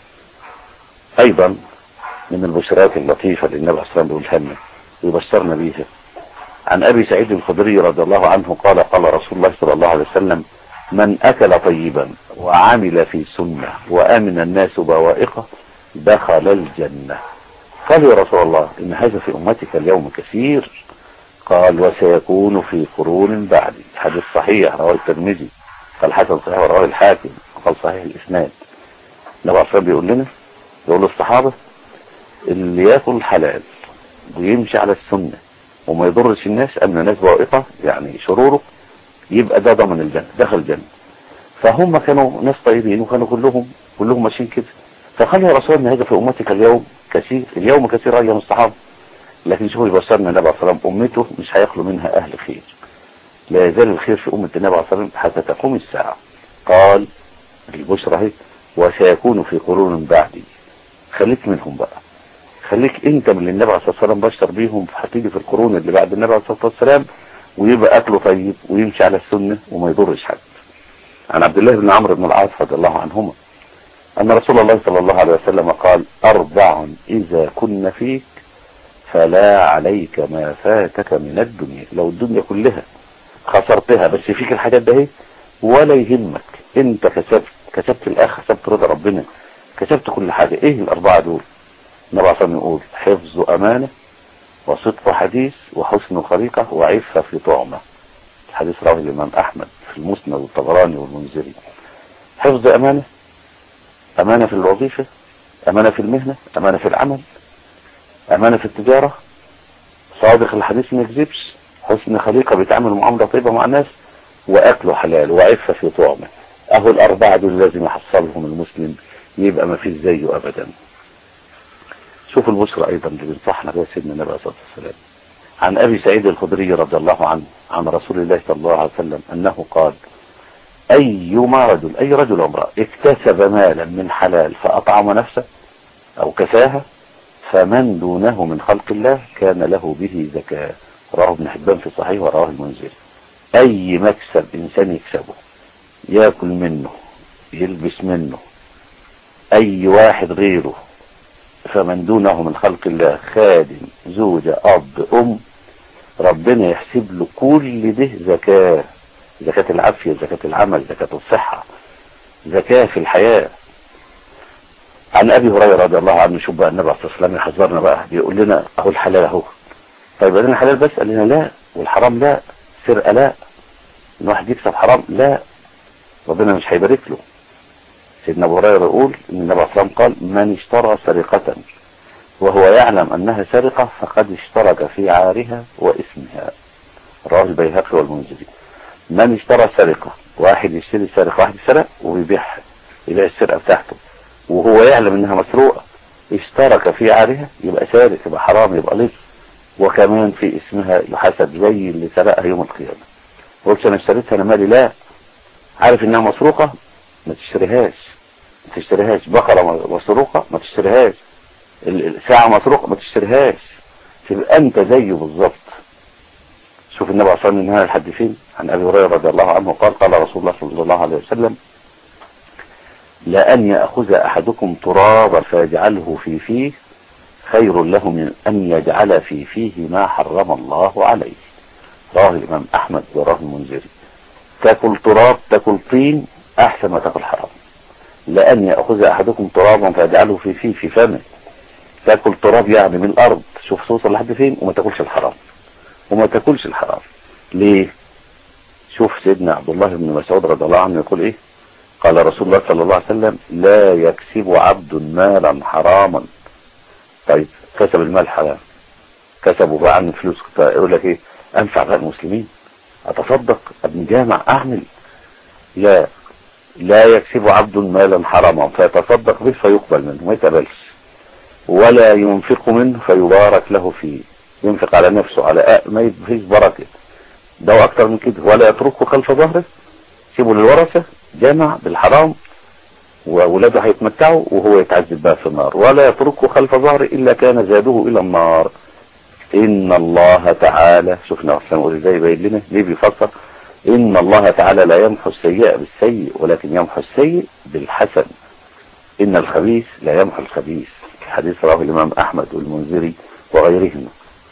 ايضا من البشرات اللطيفة اللي النبي عليه الصلاه والسلام بيقولها لنا ويبشرنا بيها عن ابي سعيد الخدري رضي الله عنه قال قال رسول الله صلى الله عليه وسلم من اكل طيبا وعمل في سنة وامن الناس بوائقه دخل الجنة قال يا رسول الله ان هذا في امتك اليوم كثير قال وسيكون في قرون بعدي حديث صحيح رواه الترمذي قال حسن صحيح ورواه الحاكم قال صحيح الاسناد النبي عليه بيقول لنا يقول للصحابة اللي ياكل حلال ويمشي على السنة وما يضرش الناس امن الناس بوائقه يعني شروره يبقى ده ضمن الجنة دخل الجنة فهم كانوا ناس طيبين وكانوا كلهم كلهم ماشيين كده فقال يا رسول الله هذا في امتك اليوم كثير اليوم كثير ايام الصحابه لكن شوفوا يبشرنا النبي عليه الصلاه والسلام امته مش هيخلو منها اهل خير لا يزال الخير في امه النبي عليه الصلاه والسلام حتى تقوم الساعه قال البشرى اهي وسيكون في قرون بعدي خليك منهم بقى خليك انت من اللي النبي عليه الصلاه والسلام بشر بيهم هتيجي في القرون اللي بعد النبي عليه الصلاه والسلام ويبقى اكله طيب ويمشي على السنه وما يضرش حد عن عبد الله بن عمرو بن العاص رضي الله عنهما أن رسول الله صلى الله عليه وسلم قال أربع إذا كن فيك فلا عليك ما فاتك من الدنيا لو الدنيا كلها خسرتها بس فيك الحاجات ده ولا يهمك انت كسبت كسبت الاخ كسبت رضا ربنا كسبت كل حاجة ايه الاربعة دول النبي عليه يقول حفظ امانة وصدق حديث وحسن خليقة وعفة في طعمة الحديث رواه الامام احمد في المسند والطبراني والمنذري حفظ امانة امانة في الوظيفة امانة في المهنة امانة في العمل امانة في التجارة صادق الحديث ما يكذبش حسن خليقة بيتعامل معاملة طيبة مع الناس واكله حلال وعفة في طعمه اهو الاربعة دول لازم يحصلهم المسلم يبقى ما فيش زيه ابدا شوف البشرى ايضا اللي بينصحنا بها سيدنا النبي صلى الله عليه وسلم عن ابي سعيد الخدري رضي الله عنه عن رسول الله صلى الله عليه وسلم انه قال ايما رجل اي رجل امرأة اكتسب مالا من حلال فاطعم نفسه او كساها فمن دونه من خلق الله كان له به زكاة رواه ابن حبان في صحيح ورواه المنذري اي مكسب انسان يكسبه ياكل منه يلبس منه اي واحد غيره فمن دونه من خلق الله خادم زوجة اب ام ربنا يحسب له كل ده زكاة زكاة العافية زكاة العمل زكاة الصحة زكاة في الحياة عن ابي هريرة رضي الله عنه شوف بقى النبي عليه الصلاة والسلام يحذرنا بقى بيقول لنا اهو الحلال اهو طيب اذا الحلال بس قال لنا لا والحرام لا سرقة لا الواحد يكسب حرام لا ربنا مش هيبارك له سيدنا ابو هريره يقول ان النبي عليه الصلاه قال من اشترى سرقة وهو يعلم انها سرقة فقد اشترك في عارها واسمها رواه البيهقي والمنذري من اشترى سرقة واحد يشتري سرقة واحد سرق ويبيعها يبيع السرقة بتاعته وهو يعلم انها مسروقة اشترك في عارها يبقى سارق يبقى حرام يبقى لص وكمان في اسمها يحاسب زي اللي سرقها يوم القيامة قلت انا اشتريتها انا مالي لا عارف انها مسروقة ما تشتريهاش ما تشتريهاش بقرة مسروقة ما تشتريهاش الساعة مسروقة ما تشتريهاش تبقى انت زيه بالظبط شوف النبي عليه الصلاة والسلام لحد فين عن ابي هريرة رضي الله عنه قال قال رسول الله صلى الله عليه وسلم لأن يأخذ أحدكم ترابا فيجعله في فيه خير له من أن يجعل في فيه ما حرم الله عليه رواه الإمام أحمد وراه المنذري تاكل تراب تاكل طين أحسن ما تاكل حرام لأن يأخذ أحدكم ترابا فيجعله في فيه في فمه تاكل تراب يعني من الأرض شوف توصل لحد فين وما تاكلش الحرام وما تاكلش الحرام ليه شوف سيدنا عبد الله بن مسعود رضي الله عنه يقول ايه قال رسول الله صلى الله عليه وسلم لا يكسب عبد مالا حراما طيب كسب المال حرام كسبه بقى عن فلوس يقول لك ايه انفع بقى المسلمين اتصدق ابن جامع اعمل لا لا يكسب عبد مالا حراما فيتصدق به فيقبل منه ما يتقبلش ولا ينفق منه فيبارك له فيه ينفق على نفسه على ما فيش بركه ده اكتر من كده ولا يتركه خلف ظهره سيبه للورثه جامع بالحرام وولاده هيتمتعوا وهو يتعذب بقى في النار ولا يتركه خلف ظهره الا كان زاده الى النار ان الله تعالى شفنا اصلا ازاي باين لنا ليه بيفسر ان الله تعالى لا يمحو السيئة بالسيء ولكن يمحو السيء بالحسن ان الخبيث لا يمحو الخبيث حديث رواه الامام احمد والمنذري وغيرهما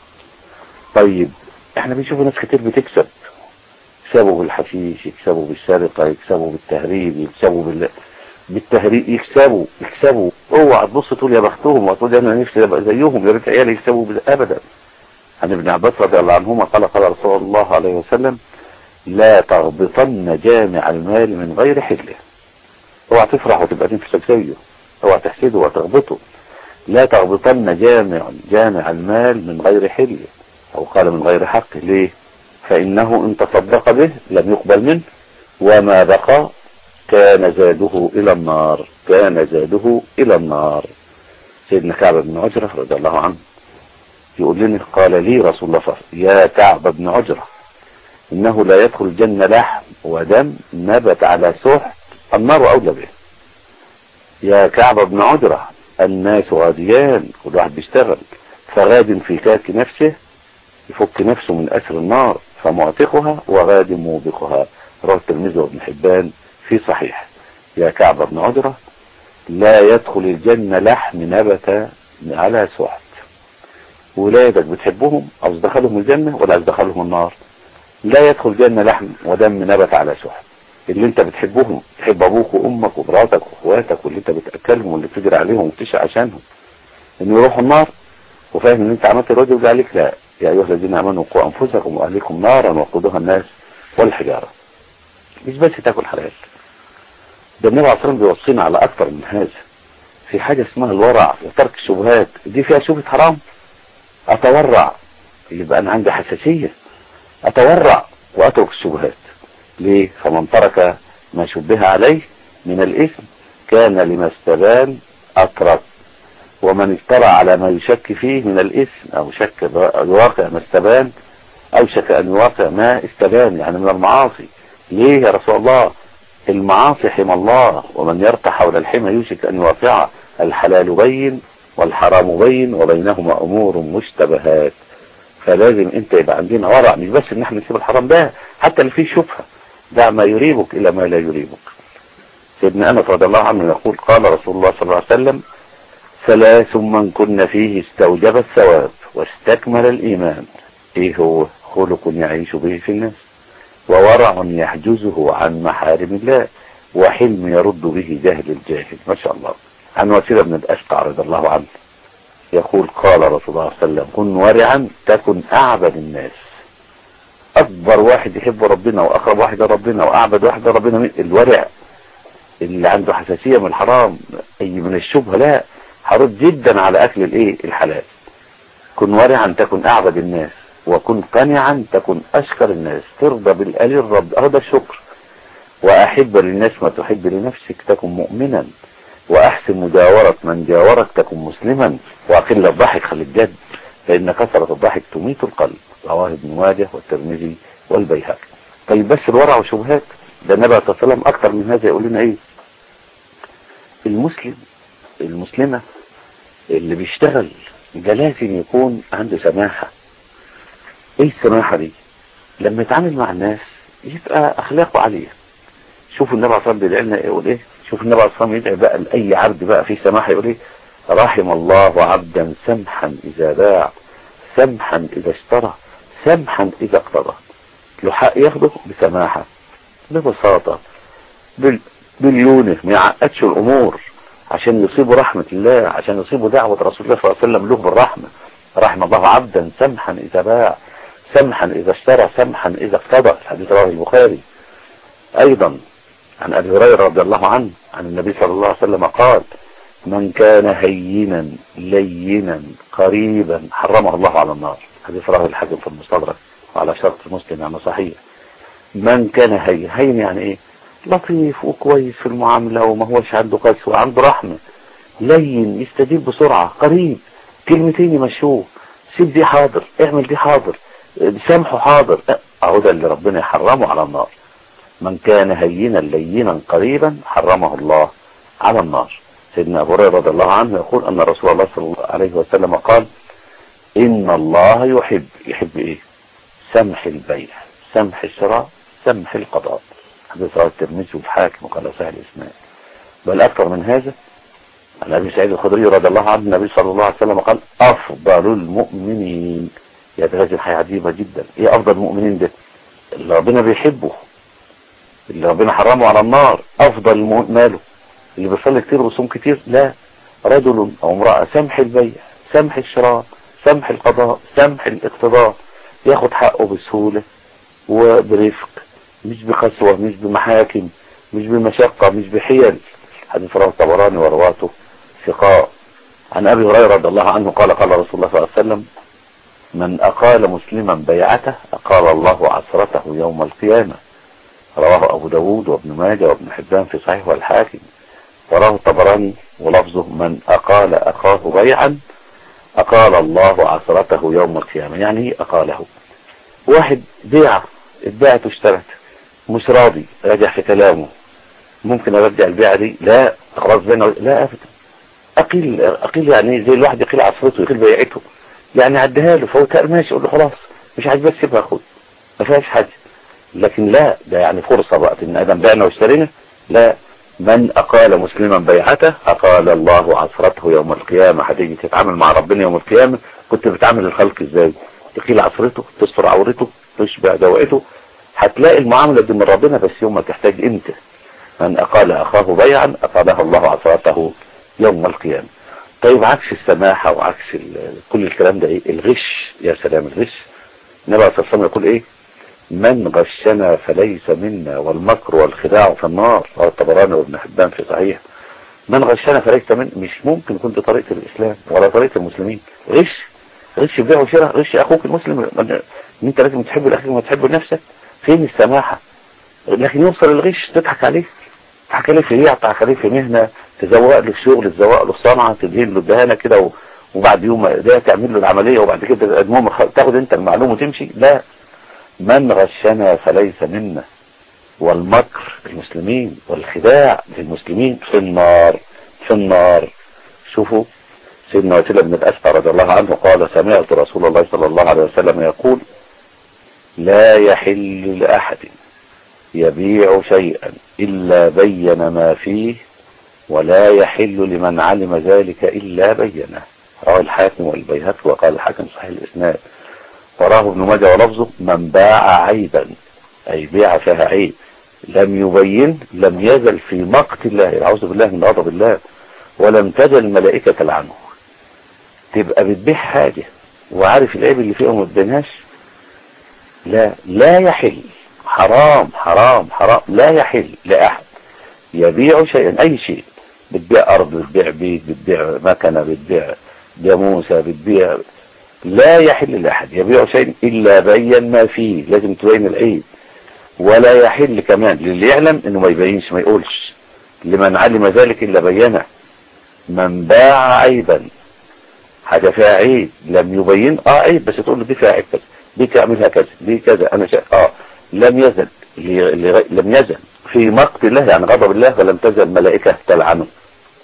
طيب احنا بنشوف ناس كتير بتكسب يكسبوا بالحشيش يكسبوا بالسرقة يكسبوا بالتهريب يكسبوا بال... بالتهريب يكسبوا يكسبوا اوعى تبص تقول يا بختهم وتقول انا نفسي ابقى زيهم يا ريت عيالي يكسبوا بال... ابدا عن ابن عباس رضي الله عنهما قال قال رسول الله عليه وسلم لا تغبطن جامع المال من غير حله اوعى تفرح وتبقى نفسك زيه اوعى تحسده وتغبطه لا تغبطن جامع جامع المال من غير حله او قال من غير حقه ليه فإنه إن تصدق به لم يقبل منه وما بقى كان زاده إلى النار كان زاده إلى النار سيدنا كعب بن عجرة رضي الله عنه يقول لنا قال لي رسول الله صلى الله عليه وسلم يا كعب بن عجرة إنه لا يدخل الجنة لحم ودم نبت على سحت النار أولى به يا كعب بن عجرة الناس غاديان كل واحد بيشتغل فغاد في كاك نفسه يفك نفسه من أسر النار فمعتقها وغاد موبقها رواه الترمذي وابن حبان في صحيح يا كعب بن عجرة لا يدخل الجنة لحم نبت على سحت ولادك بتحبهم او تدخلهم الجنة ولا تدخلهم النار لا يدخل الجنة لحم ودم نبت على سحت اللي انت بتحبهم تحب ابوك وامك ومراتك واخواتك واللي انت بتاكلهم واللي بتجري عليهم وبتشعى عشانهم ان يروحوا النار وفاهم ان انت عملت الواجب ده عليك لا يا ايها الذين امنوا قوا انفسكم واهليكم نارا وقودها الناس والحجاره مش بس تاكل حلال ده النبي عليه الصلاه بيوصينا على اكتر من هذا في حاجه اسمها الورع وترك الشبهات دي فيها شبهه حرام اتورع يبقى انا عندي حساسيه اتورع واترك الشبهات ليه فمن ترك ما شبه عليه من الاثم كان لما استبان اترك ومن افترى على ما يشك فيه من الاسم او شك الواقع ما استبان او شك ان يواقع ما استبان يعني من المعاصي ليه يا رسول الله المعاصي حمى الله ومن يرقى حول الحمى يوشك ان يواقع الحلال بين والحرام بين وبينهما امور مشتبهات فلازم انت يبقى عندنا ورع مش بس ان احنا نسيب الحرام ده حتى اللي فيه شبهه دع ما يريبك الى ما لا يريبك سيدنا انس رضي الله عنه يقول قال رسول الله صلى الله عليه وسلم ثلاث من كن فيه استوجب الثواب واستكمل الإيمان إيه هو خلق يعيش به في الناس وورع يحجزه عن محارم الله وحلم يرد به جهل الجاهل ما شاء الله عن وسيلة بن الأشقع رضي الله عنه يقول قال رسول الله صلى الله عليه وسلم كن ورعا تكن أعبد الناس أكبر واحد يحب ربنا وأقرب واحد ربنا وأعبد واحد ربنا من الورع اللي عنده حساسية من الحرام أي من الشبهة لا حريص جدا على اكل الايه الحلال كن ورعا تكن اعبد الناس وكن قنعا تكن اشكر الناس ترضى بالقليل الرب هذا الشكر واحب للناس ما تحب لنفسك تكن مؤمنا واحسن مجاورة من جاورك تكن مسلما واقل الضحك خلي الجد فان كثرة الضحك تميت القلب رواه ابن ماجه والترمذي والبيهقي طيب بس الورع وشبهات ده النبي صلى الله عليه وسلم اكثر من هذا يقول لنا ايه المسلم المسلمة اللي بيشتغل ده لازم يكون عنده سماحة ايه السماحة دي لما يتعامل مع الناس يبقى اخلاقه عالية شوفوا النبي عليه الصلاة والسلام يقول ايه شوف النبي عليه الصلاة والسلام يدعي بقى لأي عبد بقى فيه سماحة يقول ايه رحم الله عبدا سمحا إذا باع سمحا إذا اشترى سمحا إذا اقتضى له حق ياخده بسماحة ببساطة بال... باليونه ما يعقدش الأمور عشان يصيبوا رحمة الله عشان يصيبوا دعوة رسول الله صلى الله عليه وسلم له بالرحمة رحم الله عبدا سمحا إذا باع سمحا إذا اشترى سمحا إذا اقتضى الحديث رواه البخاري أيضا عن أبي هريرة رضي الله عنه عن النبي صلى الله عليه وسلم قال من كان هينا لينا قريبا حرمه الله على النار حديث رواه الحاكم في المستدرك وعلى شرط مسلم يعني صحيح من كان هين هين يعني ايه لطيف وكويس في المعاملة وما هوش عنده قسوة عنده رحمة لين يستجيب بسرعة قريب كلمتين يمشوه سيب دي حاضر اعمل دي حاضر سامحه حاضر اهو ده اللي ربنا يحرمه على النار من كان هينا لينا قريبا حرمه الله على النار سيدنا أبو هريرة رضي الله عنه يقول أن رسول الله صلى الله عليه وسلم قال إن الله يحب يحب إيه سمح البيع سمح الشراء سمح القضاء حديث رواه الترمذي والحاكم وقال صحيح الإسناد بل أكثر من هذا عن أبي سعيد الخدري رضي الله عنه النبي صلى الله عليه وسلم قال أفضل المؤمنين يا هذه الحياة عجيبة جدا إيه أفضل المؤمنين ده اللي ربنا بيحبه اللي ربنا حرمه على النار أفضل ماله اللي بيصلي كتير ويصوم كتير لا رجل او امرأة سمح البيع سمح الشراء سمح القضاء سمح الاقتضاء ياخد حقه بسهولة وبرفق مش بقسوة مش بمحاكم مش بمشقة مش بحيل حديث رواه الطبراني ورواته ثقاء عن ابي هريره رضي الله عنه قال قال رسول الله صلى الله عليه وسلم من اقال مسلما بيعته اقال الله عثرته يوم القيامة رواه ابو داود وابن ماجه وابن حبان في صحيح والحاكم وراه الطبراني ولفظه من أقال أخاه بيعا أقال الله عثرته يوم القيامة يعني ايه أقاله واحد بيع اتباعت واشترت مش راضي راجع في كلامه ممكن ارجع البيعة دي لا خلاص بينا لا ابدا اقيل اقيل يعني زي الواحد يقيل عصرته يقيل بيعته يعني عدها له فهو ماشي يقول له خلاص مش عايز بس سيبها خد ما فيهاش حاجه لكن لا ده يعني فرصه بقى ان ادم بعنا واشترينا لا من أقال مسلما بيعته أقال الله عصرته يوم القيامة هتيجي تتعامل مع ربنا يوم القيامة كنت بتعامل الخلق ازاي تقيل عصرته تستر عورته تشبع دوائته هتلاقي المعاملة دي من ربنا بس يوم ما تحتاج انت من أقال أخاه بيعا أقاله الله عصرته يوم القيامة طيب عكس السماحة وعكس كل الكلام ده ايه الغش يا سلام الغش النبي عليه الصلاة والسلام يقول ايه من غشنا فليس منا والمكر والخداع في النار رواه الطبراني وابن حبان في صحيح من غشنا فليس منا مش ممكن يكون دي طريقة الإسلام ولا طريقة المسلمين غش غش بيع وشراء غش أخوك المسلم ان انت لازم تحب الأخير وما تحب نفسك فين السماحة لكن يوصل الغش تضحك عليه تضحك عليه في ريع تضحك عليه في مهنة تزوق له الشغل تزوق له الصنعة تدهن له الدهانة كده وبعد يوم ده تعمل له العملية وبعد كده المهم تاخد انت المعلومة وتمشي لا من غشنا فليس منا والمكر المسلمين والخداع للمسلمين في النار في النار شوفوا سيدنا وسيلة بن الأسفى رضي الله عنه قال سمعت رسول الله صلى الله عليه وسلم يقول لا يحل لأحد يبيع شيئا إلا بين ما فيه ولا يحل لمن علم ذلك إلا بينه رواه الحاكم والبيهقي وقال الحاكم صحيح الإسناد وراه ابن ماجه ولفظه من باع عيبا أي بيع فيها عيب لم يبين لم يزل في مقت الله أعوذ بالله من غضب الله ولم تزل الملائكة تلعنه تبقى بتبيع حاجة وعارف العيب اللي فيها ما تبينهاش لا لا يحل حرام حرام حرام لا يحل لأحد يبيع شيئا أي شيء بتبيع أرض بتبيع بيت بتبيع مكنة بتبيع جاموسة بتبيع لا يحل لأحد يبيع شيء إلا بين ما فيه لازم تبين العيب ولا يحل كمان للي يعلم انه ما يبينش ما يقولش لمن علم ذلك إلا بينه من باع عيبا حاجة فيها عيب لم يبين اه عيب بس تقول له دي فيها عيب كذا دي تعملها كذا دي كذا انا شايف اه لم يزل لم يزل في مقت الله يعني غضب الله ولم تزل ملائكة تلعنه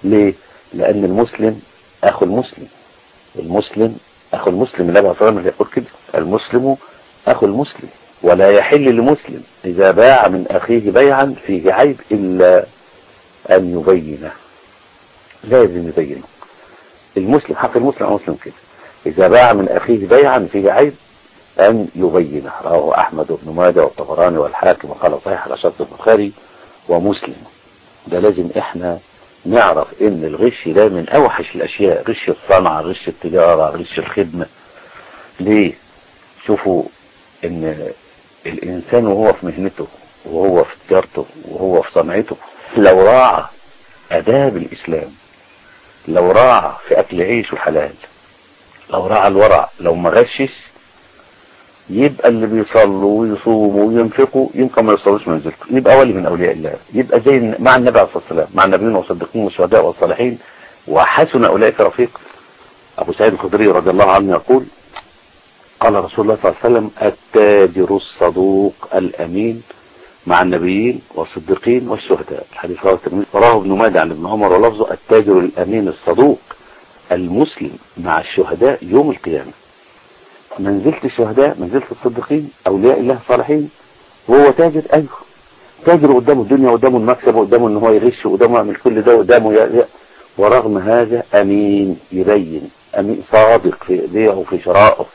ليه لان المسلم اخو المسلم المسلم اخو المسلم النبي صلى الله عليه وسلم يقول كده المسلم اخو المسلم ولا يحل لمسلم اذا باع من اخيه بيعا فيه عيب الا ان يبينه لازم يبينه المسلم حق المسلم او مسلم كده اذا باع من اخيه بيعا فيه عيب ان يبينه رواه احمد بن ماجه والطبراني والحاكم وقال صحيح على شرط البخاري ومسلم ده لازم احنا نعرف ان الغش ده من اوحش الاشياء غش الصنعة غش التجارة غش الخدمة ليه شوفوا ان الانسان وهو في مهنته وهو في تجارته وهو في صنعته لو راعى اداب الاسلام لو راعى في اكل عيشه حلال لو راعى الورع لو ما غشش يبقى اللي بيصلوا ويصوموا وينفقوا يمكن ما يوصلوش منزلته يبقى ولي من اولياء الله يبقى زي مع النبي عليه الصلاه والسلام مع النبيين والصديقين والشهداء والصالحين وحسن اولئك رفيق ابو سعيد الخدري رضي الله عنه يقول قال رسول الله صلى الله عليه وسلم التاجر الصدوق الامين مع النبيين والصديقين والشهداء الحديث رواه الترمذي رواه ابن ماجه عن ابن عمر ولفظه التاجر الامين الصدوق المسلم مع الشهداء يوم القيامه منزلة الشهداء منزلة الصديقين أولياء الله الصالحين وهو تاجر أيوه تاجر قدامه الدنيا قدامه المكسب قدامه ان هو يغش قدامه يعمل كل ده قدامه ي... ورغم هذا أمين يبين أمين صادق في بيعه وفي شرائه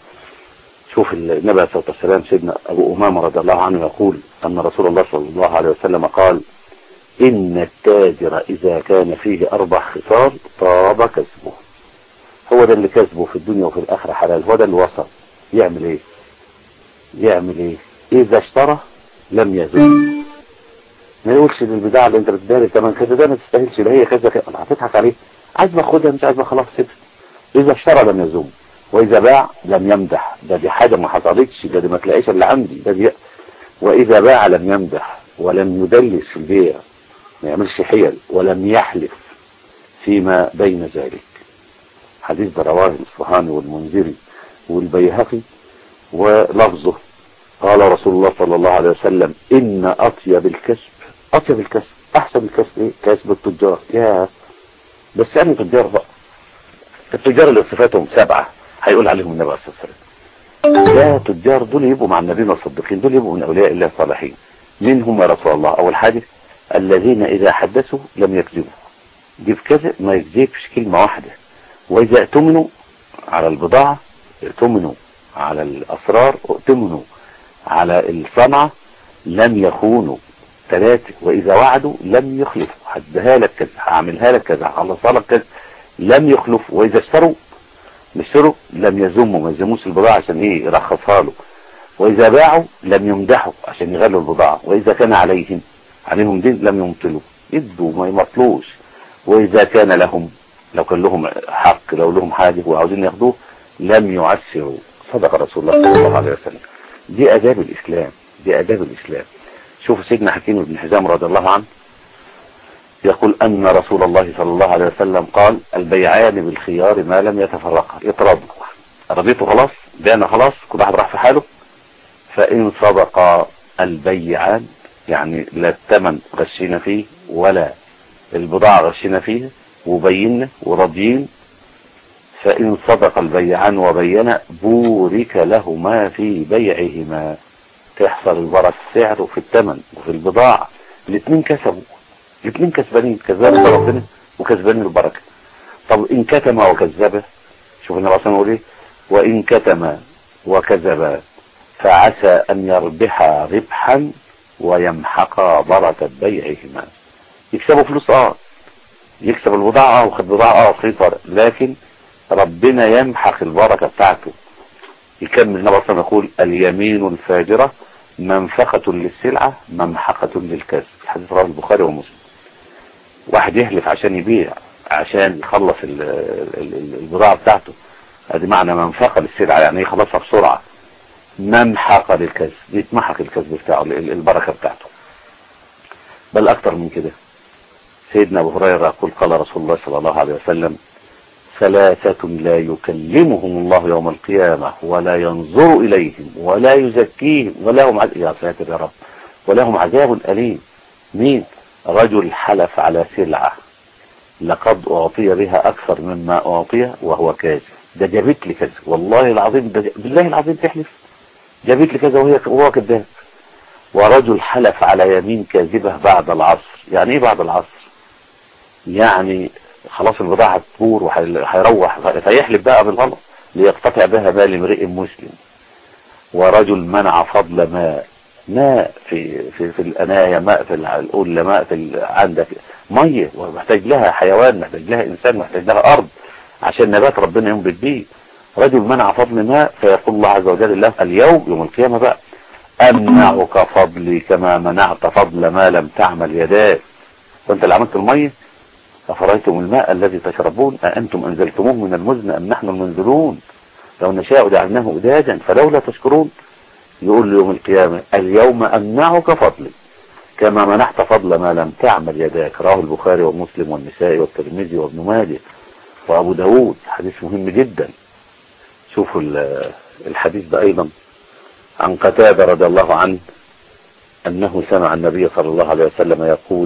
شوف النبي عليه الصلاة والسلام سيدنا أبو أمامة رضي الله عنه يقول أن رسول الله صلى الله عليه وسلم قال إن التاجر إذا كان فيه أربع خصال طاب كسبه هو ده اللي كسبه في الدنيا وفي الآخرة حلال هو ده اللي وصل يعمل ايه يعمل ايه اذا اشترى لم يزل ما يقولش للبضاعة اللي انت بتديها لي تمن كذا ده ما تستاهلش ده هي كذا كذا هتضحك عليه عايز باخدها مش عايز خلاص سيبها اذا اشترى لم يزوم واذا باع لم يمدح ده دي حاجة ما حصلتش ده دي ما تلاقيش اللي عندي ده دي واذا باع لم يمدح ولم يدلس في البيع ما يعملش حيل ولم يحلف فيما بين ذلك حديث ده رواه الاصفهاني والمنذري والبيهقي ولفظه قال رسول الله صلى الله عليه وسلم إن أطيب الكسب أطيب الكسب أحسن الكسب إيه؟ كسب التجار يا بس يعني تجار بقى التجار اللي صفاتهم سبعة هيقول عليهم النبي عليه الصلاة والسلام لا تجار دول يبقوا مع النبيين والصديقين دول يبقوا من أولياء الله الصالحين من هم يا رسول الله أول حاجة الذين إذا حدثوا لم يكذبوا دي بكذب ما يكذبش كلمة واحدة وإذا اؤتمنوا على البضاعة اؤتمنوا على الأسرار اؤتمنوا على الصنعة لم يخونوا ثلاثة وإذا وعدوا لم يخلفوا هديها لك كذا هعملها لك كذا هخلصها لك كذا لم يخلفوا وإذا اشتروا اشتروا لم يزموا ما يزموش البضاعة عشان ايه يرخصها له وإذا باعوا لم يمدحوا عشان يغلوا البضاعة وإذا كان عليهم عليهم دين لم يمطلوا يدوا ما يمطلوش وإذا كان لهم لو كان لهم حق لو لهم حاجة وعاوزين ياخدوه لم يعسروا صدق رسول الله صلى الله عليه وسلم دي أداب الإسلام دي أداب الإسلام شوفوا سيدنا حكيم بن حزام رضي الله عنه يقول أن رسول الله صلى الله عليه وسلم قال البيعان بالخيار ما لم يتفرقا يتراضوا رضيته خلاص بيعنا خلاص كل واحد راح في حاله فإن صدق البيعان يعني لا الثمن غشينا فيه ولا البضاعة غشينا فيها وبينا وراضيين فإن صدق البيعان وبين بورك لهما في بيعهما تحصل البركة السعر وفي الثمن وفي البضاعة الاثنين كسبوا الاثنين كسبانين كذاب ربنا وكسبانين البركة طب إن كتم وكذب شوف النبي صلى الله عليه وسلم وإن كتم وكذب فعسى أن يربح ربحا ويمحق بركة بيعهما يكسبوا فلوس اه يكسب البضاعة اه وخد بضاعة اه وخيط لكن ربنا يمحق البركة بتاعته يكمل النبي صلى الله عليه وسلم يقول اليمين الفاجرة منفقة للسلعة ممحقة للكسب الحديث رواه البخاري ومسلم واحد يهلف عشان يبيع عشان يخلص البضاعة بتاعته ادي معنى منفقة للسلعة يعني يخلصها بسرعة ممحقة للكسب يتمحق الكسب بتاعه البركة بتاعته بل اكتر من كده سيدنا ابو هريرة يقول قال رسول الله صلى الله عليه وسلم ثلاثة لا يكلمهم الله يوم القيامة ولا ينظر إليهم ولا يزكيهم ولهم عذاب يا ساتر يا رب ولهم عذاب أليم مين رجل حلف على سلعة لقد أعطي بها أكثر مما أعطي وهو كاذب ده جابت لي كذا والله العظيم ده بالله العظيم تحلف جابت لي كذا وهي وهو كذاب ورجل حلف على يمين كاذبة بعد العصر يعني ايه بعد العصر يعني خلاص البضاعة تبور وهيروح فيحلف بقى بالغلط ليقتطع بها مال امرئ مسلم ورجل منع فضل ماء ماء في في في الانايا ماء في القله ماء في عندك ميه ومحتاج لها حيوان محتاج لها انسان محتاج لها ارض عشان نبات ربنا ينبت بيه رجل منع فضل ماء فيقول الله عز وجل له اليوم يوم القيامه بقى امنعك فضلي كما منعت فضل ما لم تعمل يداك وانت اللي عملت الميه أفرأيتم الماء الذي تشربون أأنتم أنزلتموه من المزن أم نحن المنزلون لو نشاء جعلناه أداجا فلولا تشكرون يقول يوم القيامة اليوم أمنعك فضلي كما منحت فضل ما لم تعمل يداك رواه البخاري ومسلم والنسائي والترمذي وابن ماجه وأبو داود حديث مهم جدا شوفوا الحديث ده أيضا عن قتادة رضي الله عنه أنه سمع النبي صلى الله عليه وسلم يقول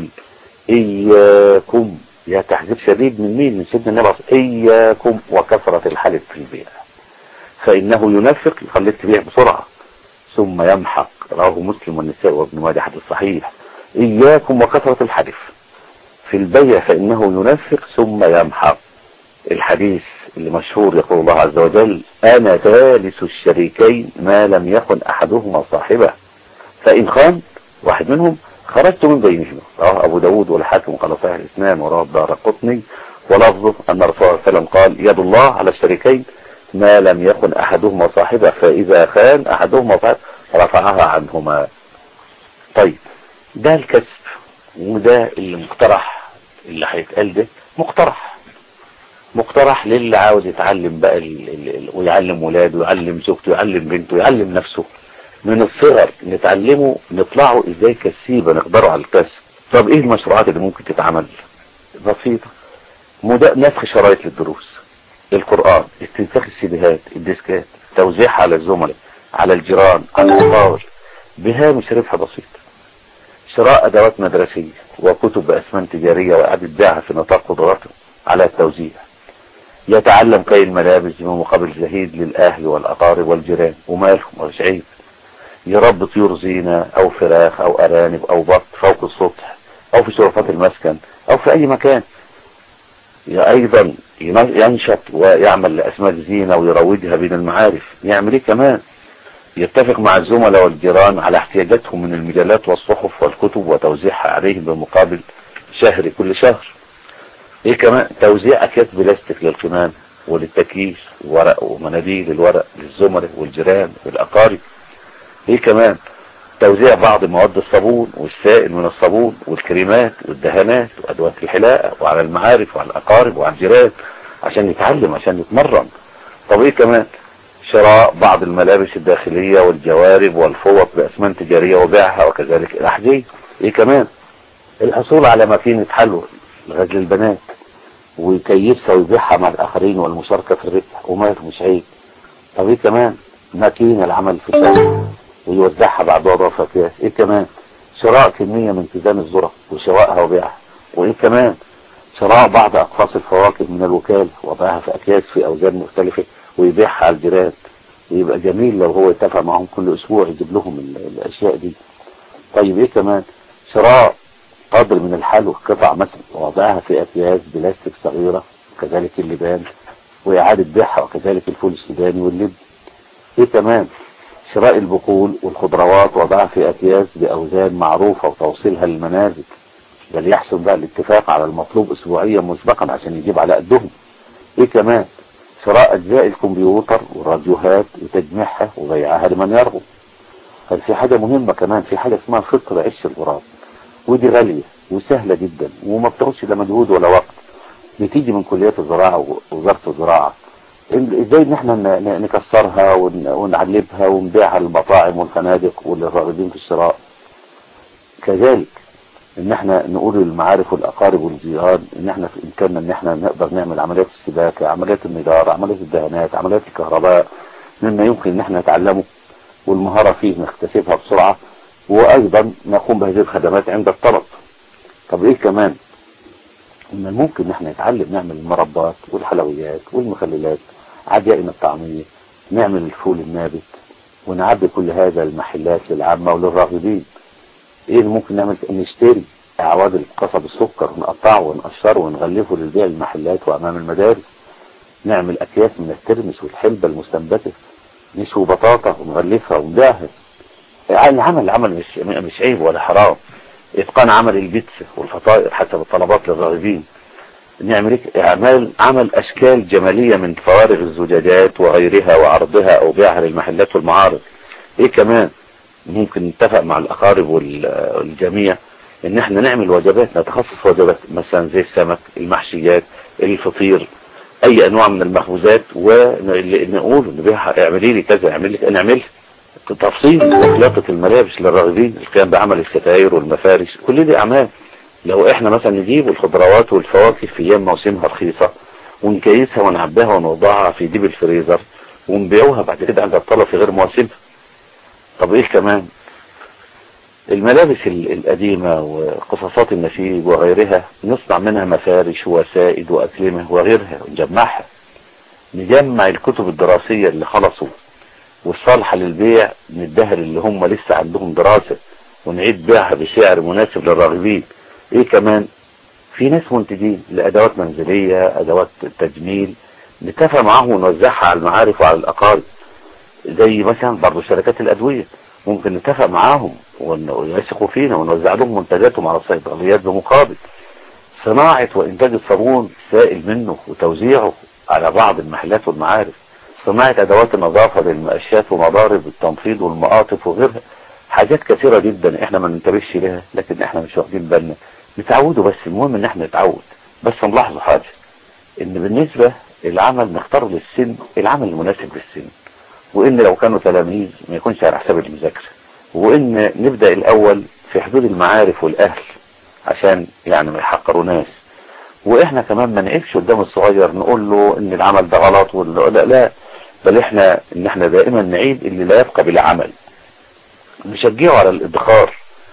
إياكم يا تحذير شديد من مين من سيدنا النبي إياكم وكثرة الحلف في البيع فإنه ينفق يخليك تبيع بسرعة ثم يمحق رواه مسلم والنساء وابن ماجه حديث صحيح إياكم وكثرة الحلف في البيع فإنه ينفق ثم يمحق الحديث اللي مشهور يقول الله عز وجل أنا ثالث الشريكين ما لم يكن أحدهما صاحبه فإن خان واحد منهم خرجت من بينهما رواه أبو داود والحاكم قال صحيح الإسلام ورواه الدار قطني ولفظه أن الرسول صلى الله عليه وسلم قال يد الله على الشريكين ما لم يكن أحدهما صاحبه فإذا خان أحدهما صاحب رفعها عنهما طيب ده الكسب وده اللي مقترح اللي هيتقال ده مقترح مقترح للي عاوز يتعلم بقى ال ال ال ويعلم ولاده ويعلم زوجته ويعلم بنته ويعلم نفسه من الصغر نتعلمه نطلعه ازاي كسيبه نقدره على الكسب طب ايه المشروعات اللي ممكن تتعمل بسيطة نسخ شرايط للدروس القرآن استنساخ السيديهات الديسكات توزيعها على الزملاء على الجيران على المطاول بهامش ربح بسيط شراء ادوات مدرسية وكتب باسمان تجارية واعادة بيعها في نطاق قدراته على التوزيع يتعلم كي الملابس بمقابل زهيد للاهل والاقارب والجيران ومالهم مش عيب يربي طيور زينة او فراخ او ارانب او بط فوق السطح او في شرفات المسكن او في اي مكان ايضا ينشط ويعمل لاسماك زينة ويروجها بين المعارف يعمل ايه كمان يتفق مع الزملاء والجيران على احتياجاتهم من المجلات والصحف والكتب وتوزيعها عليهم بمقابل شهري كل شهر ايه كمان توزيع اكياس بلاستيك للقمام وللتكييف ورق ومناديل الورق للزملاء والجيران والاقارب ايه كمان توزيع بعض مواد الصابون والسائل من الصابون والكريمات والدهانات وادوات الحلاقة وعلى المعارف وعلى الاقارب وعلى الجيران عشان يتعلم عشان يتمرن طب ايه كمان شراء بعض الملابس الداخلية والجوارب والفوط بأسمان تجارية وبيعها وكذلك الأحذية ايه كمان الحصول على ماكينة حلوى لغزل البنات ويكيفها ويبيعها مع الآخرين والمشاركة في الربح ومات مش عيب طب ايه كمان ماكينة العمل في الشارع ويوزعها بعد وضع فاكهة ايه كمان شراء كمية من تيزان الذرة وشوائها وبيعها وايه كمان شراء بعض اقفاص الفواكه من الوكالة وضعها في اكياس في اوزان مختلفة ويبيعها على الجيران ويبقى جميل لو هو يتفق معهم كل اسبوع يجيب لهم الاشياء دي طيب ايه كمان شراء قدر من الحلوى قطع مثلا ووضعها في اكياس بلاستيك صغيرة وكذلك اللبان واعادة بيعها وكذلك الفول السوداني واللب ايه كمان شراء البقول والخضروات وضعها في اكياس باوزان معروفة وتوصيلها للمنازل بل يحسن بقى الاتفاق على المطلوب اسبوعيا مسبقا عشان يجيب على قدهم ايه كمان شراء اجزاء الكمبيوتر والراديوهات وتجميعها وبيعها لمن يرغب هل في حاجة مهمة كمان في حاجة اسمها فطر عش الغراب ودي غالية وسهلة جدا وما بتاخدش لا مجهود ولا وقت بتيجي من كليات الزراعة ووزارة الزراعة ازاي ان احنا نكسرها ونعلبها ونبيعها للمطاعم والفنادق والراغبين في الشراء كذلك ان احنا نقول للمعارف والاقارب والجيران ان احنا في امكاننا ان احنا نقدر نعمل عمليات السباكة عمليات النجار عمليات الدهانات عمليات الكهرباء مما يمكن ان احنا نتعلمه والمهارة فيه نكتسبها بسرعة وايضا نقوم بهذه الخدمات عند الطلب طب ايه كمان من الممكن ان احنا نتعلم نعمل المربات والحلويات والمخللات عجائن الطعمية نعمل الفول النابت ونعبي كل هذا المحلات للعامة وللراغبين ايه اللي ممكن نعمل نشتري اعواد القصب السكر ونقطعه ونقشره ونغلفه للبيع المحلات وامام المدارس نعمل اكياس من الترمس والحلبة المستنبتة نشوي بطاطا ونغلفها ونبيعها العمل العمل مش مش عيب ولا حرام اتقان عمل البيتزا والفطائر حسب الطلبات للراغبين نعمل اعمال عمل اشكال جمالية من فوارغ الزجاجات وغيرها وعرضها او بيعها للمحلات والمعارض ايه كمان ممكن نتفق مع الاقارب والجميع ان احنا نعمل وجبات نتخصص وجبات مثلا زي السمك المحشيات الفطير اي انواع من المخبوزات ونقول نبيعها اعملي لي كذا اعمل لي نعمل تفصيل وخلاقة الملابس للراغبين القيام بعمل الستاير والمفارش كل دي اعمال لو احنا مثلا نجيب الخضروات والفواكه في ايام موسمها رخيصة ونكيسها ونعبيها ونوضعها في ديب الفريزر ونبيعوها بعد كده عند الطلب في غير مواسمها طب ايه كمان الملابس القديمة وقصصات النسيج وغيرها نصنع منها مفارش وسائد وأكلمة وغيرها ونجمعها نجمع الكتب الدراسية اللي خلصوا والصالحة للبيع ندهر اللي هم لسه عندهم دراسة ونعيد بيعها بسعر مناسب للراغبين ايه كمان في ناس منتجين لأدوات منزلية أدوات تجميل نتفق معاهم ونوزعها على المعارف وعلى الأقارب زي مثلا برضه شركات الأدوية ممكن نتفق معاهم ويثقوا فينا ونوزع لهم منتجاتهم على الصيدليات بمقابل صناعة وإنتاج الصابون سائل منه وتوزيعه على بعض المحلات والمعارف صناعة أدوات النظافة للمقشات ومضارب التنفيض والمقاطف وغيرها حاجات كثيرة جدا احنا ما ننتبهش لها لكن احنا مش واخدين بالنا نتعودوا بس المهم ان احنا نتعود بس نلاحظوا حاجة ان بالنسبة العمل نختار للسن العمل المناسب للسن وان لو كانوا تلاميذ ما يكونش على حساب المذاكرة وان نبدأ الاول في حدود المعارف والاهل عشان يعني ما يحقروناش واحنا كمان ما نعيبش قدام الصغير نقول له ان العمل ده غلط ولا لا لا بل احنا ان احنا دائما نعيد اللي لا يبقى بلا عمل نشجعه على الادخار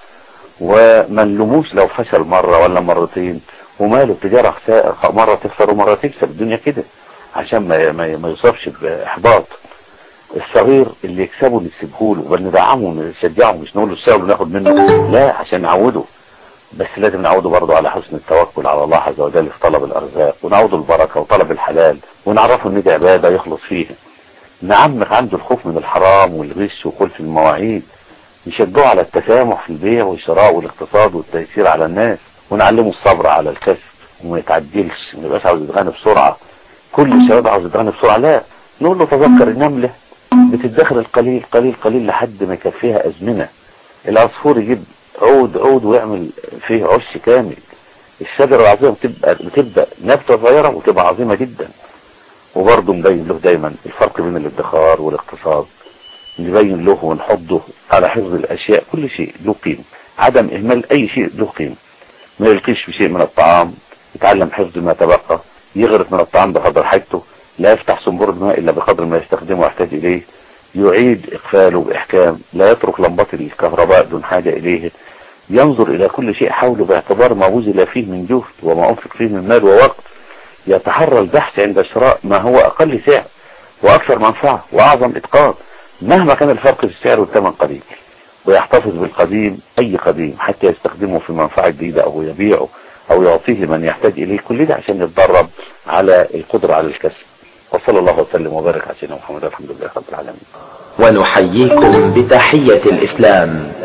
وما نلوموش لو فشل مرة ولا مرتين وماله التجارة مرة تخسر ومرة تكسب الدنيا كده عشان ما ما, ما يصابش باحباط الصغير اللي يكسبه نسيبه له بل ندعمه ونشجعه مش نقول له السبب وناخد منه لا عشان نعوده بس لازم نعوده برضه على حسن التوكل على الله عز وجل في طلب الارزاق ونعوده البركة وطلب الحلال ونعرفه ان دي عبادة يخلص فيها نعمق عنده الخوف من الحرام والغش وخلف المواعيد نشجعه على التسامح في البيع والشراء والاقتصاد والتيسير على الناس ونعلمه الصبر على الكسب وما يتعجلش ما يبقاش عاوز يتغنى بسرعة كل الشباب عاوز يتغنى بسرعة لا نقول له تذكر النملة بتدخر القليل قليل قليل لحد ما يكفيها أزمنة العصفور يجيب عود عود ويعمل فيه عش كامل الشجرة العظيمة بتبقى بتبدأ نبتة صغيرة وتبقى عظيمة جدا وبرضه مبين له دايما الفرق بين الادخار والاقتصاد نبين له ونحضه على حفظ الأشياء كل شيء له قيمة عدم إهمال أي شيء له قيمة ما يلقيش بشيء من الطعام يتعلم حفظ ما تبقى يغرف من الطعام بقدر حاجته لا يفتح صنبور الماء إلا بقدر ما يستخدمه ويحتاج إليه يعيد إقفاله بإحكام لا يترك لمبات الكهرباء دون حاجة إليه ينظر إلى كل شيء حوله باعتبار ما بذل فيه من جهد وما أنفق فيه من مال ووقت يتحرى البحث عند شراء ما هو أقل سعر وأكثر منفعة وأعظم إتقان مهما كان الفرق في السعر والثمن قليل ويحتفظ بالقديم أي قديم حتى يستخدمه في منفعة جديدة أو يبيعه أو يعطيه لمن يحتاج إليه كل ده عشان يتدرب على القدرة على الكسب وصلى الله وسلم وبارك على سيدنا محمد الحمد لله رب العالمين ونحييكم بتحية الإسلام